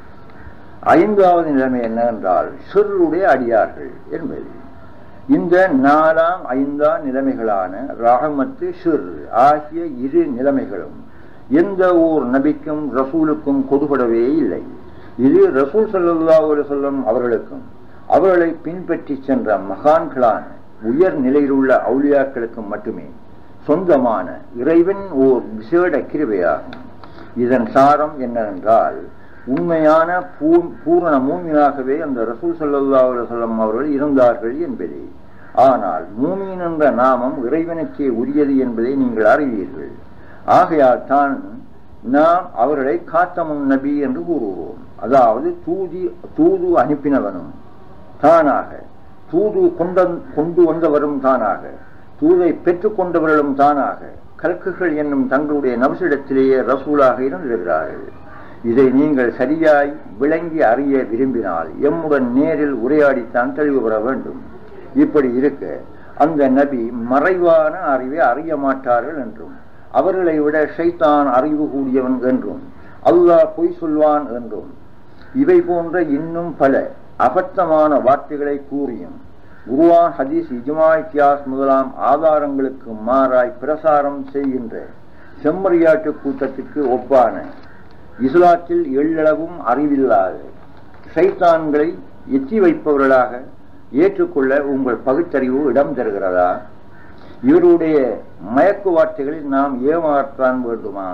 ஐந்தாவது நிலைமை என்னவென்றால் சிறுடைய அடியார்கள் என்பது இந்த நாலாம் ஐந்தாம் நிலைமைகளான ரகமத்து சிறு ஆகிய இரு நிலைமைகளும் எந்த ஓர் நபிக்கும் ரசூலுக்கும் கொடுபடவே இல்லை இது ரசூல் சல்லா சொல்லம் அவர்களுக்கும் அவர்களை பின்பற்றி சென்ற மகான்களான உயர் நிலையிலுள்ள அவுளியாக்களுக்கும் மட்டுமே சொந்தமான இறைவன் ஓர் விசேட கிருபையாகும் இதன் சாரம் என்னவென்றால் உண்மையான பூ பூரண மூமினாகவே அந்த ரசூல் சல்லா சொல்லம் அவர்கள் இருந்தார்கள் என்பதே ஆனால் மூமீன் என்ற நாமம் இறைவனுக்கே உரியது என்பதை நீங்கள் அறிவீர்கள் ஆகையால் தான் நாம் அவர்களை காத்தமுன் நபி என்று கூறுவோம் அதாவது தூதி தூது அனுப்பினவனும் தானாக தூது கொண்ட கொண்டு வந்தவரும் தானாக தூதை பெற்றுக் கொண்டவர்களும் தானாக கல்குகள் என்னும் தங்களுடைய நவசிடத்திலேயே ரசூலாக இருந்திருக்கிறார்கள் இதை நீங்கள் சரியாய் விளங்கி அறிய விரும்பினால் எம்முடன் நேரில் உரையாடித்தான் தெளிவு பெற வேண்டும் இப்படி இருக்க அந்த நபி மறைவான அறிவை அறிய மாட்டார்கள் என்றும் அவர்களை விட ஷைத்தான் அறிவு கூடியவன் என்றும் அல்லாஹ் பொய் சொல்வான் என்றும் இவை போன்ற இன்னும் பல அபத்தமான வார்த்தைகளை கூறியும் குருவான் ஹதீஸ் இஜ்மா இத்தியாஸ் முதலாம் ஆதாரங்களுக்கு மாறாய் பிரசாரம் செய்கின்ற செம்மறியாட்டு கூட்டத்திற்கு ஒப்பான இஸ்லாத்தில் எள்ளளவும் அறிவில்லாத சைத்தான்களை எத்தி வைப்பவர்களாக ஏற்றுக்கொள்ள உங்கள் பகுத்தறிவு இடம் தருகிறதா இவருடைய மயக்கு வார்த்தைகளில் நாம் ஏமாற்றான் வேண்டுமா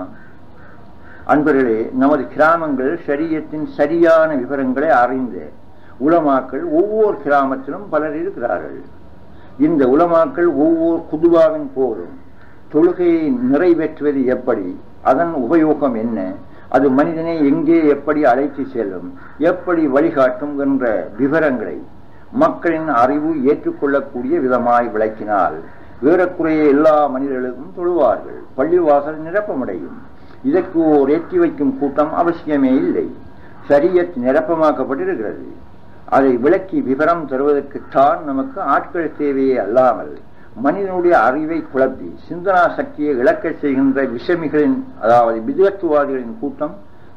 அன்பர்களே நமது கிராமங்கள் சரியத்தின் சரியான விவரங்களை அறிந்து உலமாக்கள் ஒவ்வொரு கிராமத்திலும் பலர் இருக்கிறார்கள் இந்த உலமாக்கள் ஒவ்வொரு குதுவாவின் போதும் தொழுகையை நிறைவேற்றுவது எப்படி அதன் உபயோகம் என்ன அது மனிதனை எங்கே எப்படி அழைத்து செல்லும் எப்படி வழிகாட்டும் என்ற விவரங்களை மக்களின் அறிவு ஏற்றுக்கொள்ளக்கூடிய விதமாய் விளக்கினால் ஏறக்குறைய எல்லா மனிதர்களுக்கும் தொழுவார்கள் பள்ளிவாசல் நிரப்பமடையும் இதற்கு ஓர் ஏற்றி வைக்கும் கூட்டம் அவசியமே இல்லை சரியத் நிரப்பமாக்கப்பட்டிருக்கிறது அதை விளக்கி விவரம் தருவதற்குத்தான் நமக்கு ஆட்கள் தேவையே அல்லாமல் மனிதனுடைய அறிவை குழப்பி சிந்தனா சக்தியை இழக்க செய்கின்ற விஷமிகளின் அதாவது விதத்துவாதிகளின் கூட்டம்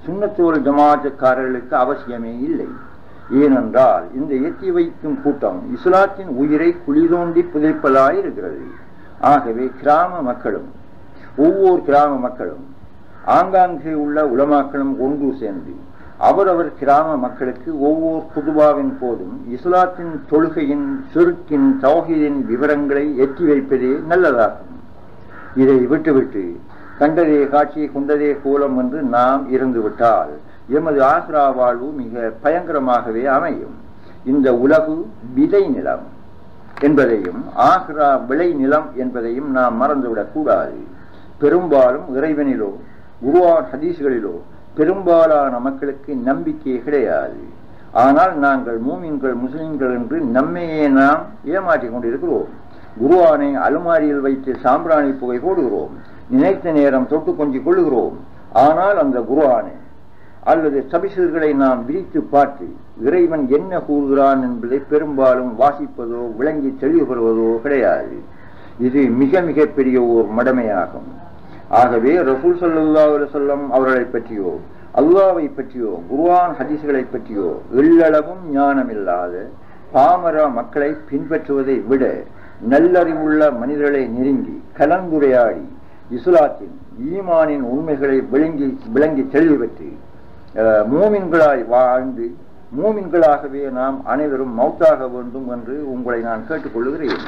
சுண்ணத்தோல் ஜமாத்துக்காரர்களுக்கு அவசியமே இல்லை ஏனென்றால் இந்த எத்தி வைக்கும் கூட்டம் இஸ்லாத்தின் உயிரை குளிதோண்டி புதைப்பதாய் இருக்கிறது ஆகவே கிராம மக்களும் ஒவ்வொரு கிராம மக்களும் ஆங்காங்கே உள்ள உலமாக்களும் ஒன்று சேர்ந்து அவரவர் கிராம மக்களுக்கு ஒவ்வொரு புதுவாவின் போதும் இஸ்லாத்தின் தொழுகையின் சுருக்கின் தௌஹீதின் விவரங்களை எட்டி வைப்பதே நல்லதாகும் இதை விட்டுவிட்டு கண்டதே காட்சி குண்டதே கோலம் என்று நாம் இருந்துவிட்டால் எமது ஆசிரா வாழ்வு மிக பயங்கரமாகவே அமையும் இந்த உலகு விதை நிலம் என்பதையும் ஆக்ரா விளை நிலம் என்பதையும் நாம் மறந்துவிடக் கூடாது பெரும்பாலும் இறைவனிலோ குருவான் ஹதீஸ்களிலோ பெரும்பாலான மக்களுக்கு நம்பிக்கை கிடையாது ஆனால் நாங்கள் மூமின்கள் முஸ்லிம்கள் என்று நம்மையே நாம் ஏமாற்றிக் கொண்டிருக்கிறோம் குருவானை அலுமாரியில் வைத்து சாம்பிராணி புகை போடுகிறோம் நினைத்த நேரம் தொட்டு கொஞ்சிக் கொள்ளுகிறோம் ஆனால் அந்த குருவானை அல்லது சபிசுகளை நாம் விரித்து பார்த்து இறைவன் என்ன கூறுகிறான் என்பதை பெரும்பாலும் வாசிப்பதோ விளங்கி தெளிவு பெறுவதோ கிடையாது இது மிக மிக பெரிய ஓர் மடமையாகும் ஆகவே ரசூல் சல்லா சொல்லம் அவர்களை பற்றியோ அல்லாவை பற்றியோ குருவான் ஹதீஸ்களை பற்றியோ எள்ளளவும் ஞானமில்லாத பாமர மக்களை பின்பற்றுவதை விட நல்லறிவுள்ள மனிதர்களை நெருங்கி கலந்துரையாடி இஸ்லாத்தின் ஈமானின் உண்மைகளை விளங்கி விளங்கி தெளிவு பெற்று மூமின்களாய் வாழ்ந்து மூமின்களாகவே நாம் அனைவரும் மௌத்தாக வேண்டும் என்று உங்களை நான் கேட்டுக்கொள்கிறேன்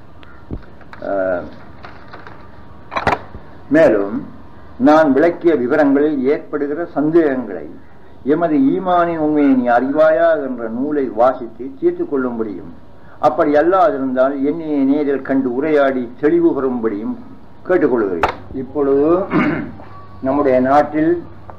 மேலும் நான் விளக்கிய விவரங்களில் ஏற்படுகிற சந்தேகங்களை எமது ஈமானின் உண்மையை நீ அறிவாயா என்ற நூலை வாசித்து தீர்த்து கொள்ளும்படியும் அப்படி அல்லாதிருந்தால் என்னையை நேரில் கண்டு உரையாடி தெளிவு பெறும்படியும் கேட்டுக்கொள்கிறேன் இப்பொழுது நம்முடைய நாட்டில்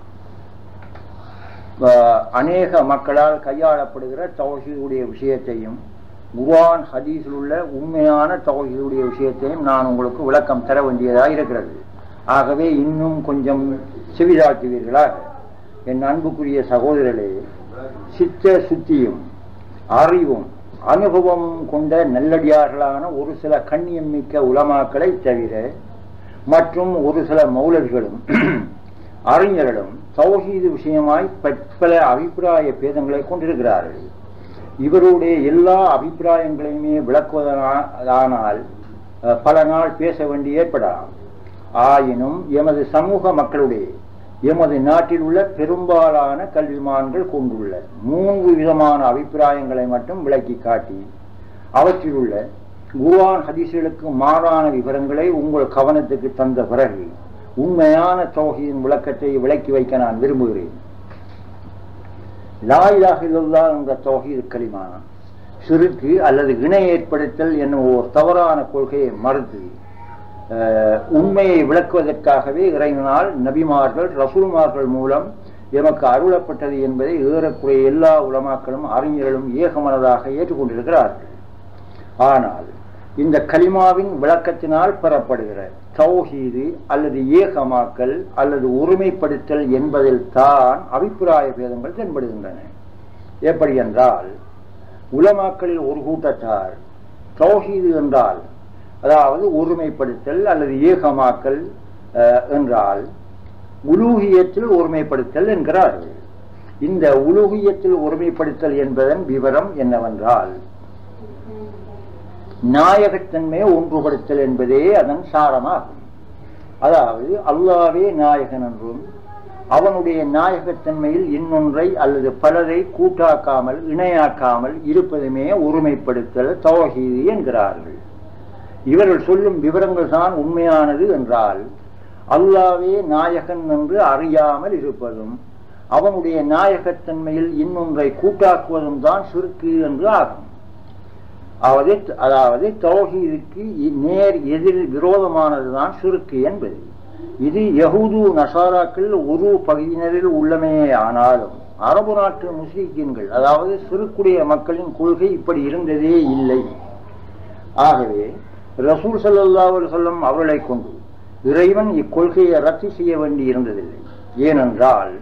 அநேக மக்களால் கையாளப்படுகிற தௌஹீதுடைய விஷயத்தையும் குர்ஆன் ஹதீஸில் உள்ள உண்மையான தௌஹீதுடைய விஷயத்தையும் நான் உங்களுக்கு விளக்கம் தர வேண்டியதாக இருக்கிறது ஆகவே இன்னும் கொஞ்சம் செவிதாக்குவீர்களாக என் அன்புக்குரிய சகோதரர்களே சித்த சுத்தியும் அறிவும் அனுபவம் கொண்ட நல்லடியார்களான ஒரு சில கண்ணியம் மிக்க உலமாக்களை தவிர மற்றும் ஒரு சில மௌலர்களும் அறிஞர்களும் தௌஹீது விஷயமாய் பல அபிப்பிராய பேதங்களை கொண்டிருக்கிறார்கள் இவருடைய எல்லா அபிப்பிராயங்களையுமே விளக்குவதானால் பல நாள் பேச வேண்டி ஏற்படலாம் ஆயினும் எமது சமூக மக்களுடைய எமது நாட்டில் உள்ள பெரும்பாலான கல்விமான்கள் கொண்டுள்ள மூன்று விதமான அபிப்பிராயங்களை மட்டும் விளக்கி காட்டி அவற்றில் உள்ள குர்ஆன் ஹதீஸ்களுக்கு மாறான விவரங்களை உங்கள் கவனத்துக்கு தந்த பிறகு உண்மையான தௌஹீதின் விளக்கத்தை விளக்கி வைக்க நான் விரும்புகிறேன் லாயிலாக இல்லல்லா என்ற தௌஹீது கலிமா சிறுக்கு அல்லது இணை ஏற்படுத்தல் என்னும் ஒரு தவறான கொள்கையை மறுத்து உண்மையை விளக்குவதற்காகவே இறைவனால் நபிமார்கள் ரசூல்மார்கள் மூலம் எமக்கு அருளப்பட்டது என்பதை ஏறக்குறைய எல்லா உலமாக்களும் அறிஞர்களும் ஏகமனதாக ஏற்றுக்கொண்டிருக்கிறார்கள் ஆனால் இந்த கலிமாவின் விளக்கத்தினால் பெறப்படுகிற தௌஹீது அல்லது ஏகமாக்கல் அல்லது ஒருமைப்படுத்தல் என்பதில் தான் அபிப்பிராய பேதங்கள் தென்படுகின்றன எப்படி என்றால் உலமாக்களில் ஒரு கூட்டத்தார் தௌஹீது என்றால் அதாவது ஒருமைப்படுத்தல் அல்லது ஏகமாக்கல் என்றால் உலூகியத்தில் ஒருமைப்படுத்தல் என்கிறார்கள் இந்த உலூகியத்தில் ஒருமைப்படுத்தல் என்பதன் விவரம் என்னவென்றால் நாயகத்தன்மையை ஒன்றுபடுத்தல் என்பதே அதன் சாரமாகும் அதாவது அல்லாவே நாயகன் என்றும் அவனுடைய நாயகத்தன்மையில் இன்னொன்றை அல்லது பலரை கூட்டாக்காமல் இணையாக்காமல் இருப்பதுமே ஒருமைப்படுத்தல் தவகீது என்கிறார்கள் இவர்கள் சொல்லும் விவரங்கள் தான் உண்மையானது என்றால் அல்லாவே நாயகன் என்று அறியாமல் இருப்பதும் அவனுடைய நாயகத்தன்மையில் இன்னொன்றை கூட்டாக்குவதும் தான் சிறுக்கு என்று ஆகும் அதாவது அதாவது தௌஹீதுக்கு நேர் எதிர் விரோதமானதுதான் சிறுக்கு என்பது இது யகுது நசாராக்கள் ஒரு பகுதியினரில் உள்ளமே ஆனாலும் அரபு நாட்டு முஸ்லிம்கள் அதாவது சிறுக்குடைய மக்களின் கொள்கை இப்படி இருந்ததே இல்லை ஆகவே ரசூல் சல்லா சொல்லம் அவர்களை கொண்டு இறைவன் இக்கொள்கையை ரத்து செய்ய வேண்டி இருந்ததில்லை ஏனென்றால்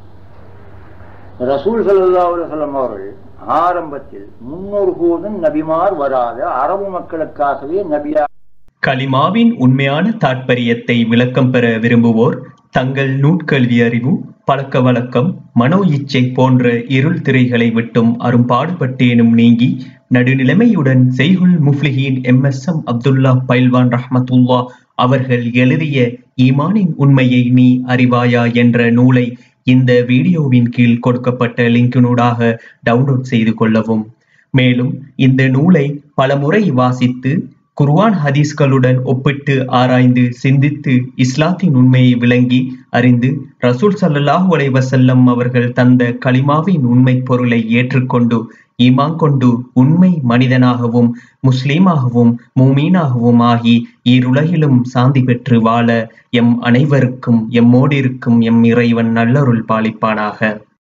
ரசூல் சல்லா சொல்லம் அவர்கள் ஆரம்பத்தில் முன்னொரு போதும் நபிமார் வராத அரபு மக்களுக்காகவே நபியா கலிமாவின் உண்மையான தாற்பயத்தை விளக்கம் பெற விரும்புவோர் தங்கள் நூற்கல்வி அறிவு பழக்க வழக்கம் மனோ இச்சை போன்ற இருள் திரைகளை விட்டும் அரும்பாடுபட்டேனும் நீங்கி நடுநிலைமையுடன் செய்குல் முஃப்லிஹீன் M S M Abdullah Pailwan Rahmatullah அவர்கள் எழுதிய ஈமானின் உண்மையை நீ அறிவாயா என்ற நூலை இந்த வீடியோவின் கீழ் கொடுக்கப்பட்ட லிங்கினூடாக டவுன்லோட் செய்து கொள்ளவும் மேலும் இந்த நூலை பலமுறை வாசித்து குர்ஆன் ஹதீஸ்களுடன் ஒப்பிட்டு ஆராய்ந்து சிந்தித்து இஸ்லாத்தின் உண்மையை விளங்கி அறிந்து ரசூல் ஸல்லல்லாஹு அலைஹி வஸல்லம் அவர்கள் தந்த கலிமாவின் உண்மை பொருளை ஏற்றுக்கொண்டு ஈமான் கொண்டு உண்மை மனிதனாகவும் முஸ்லீமாகவும் மூமீனாகவும் ஆகி ஈருலகிலும் சாந்தி பெற்று வாழ எம் அனைவருக்கும் எம்மோடிருக்கும் எம் இறைவன் நல்லருள் பாலிப்பானாக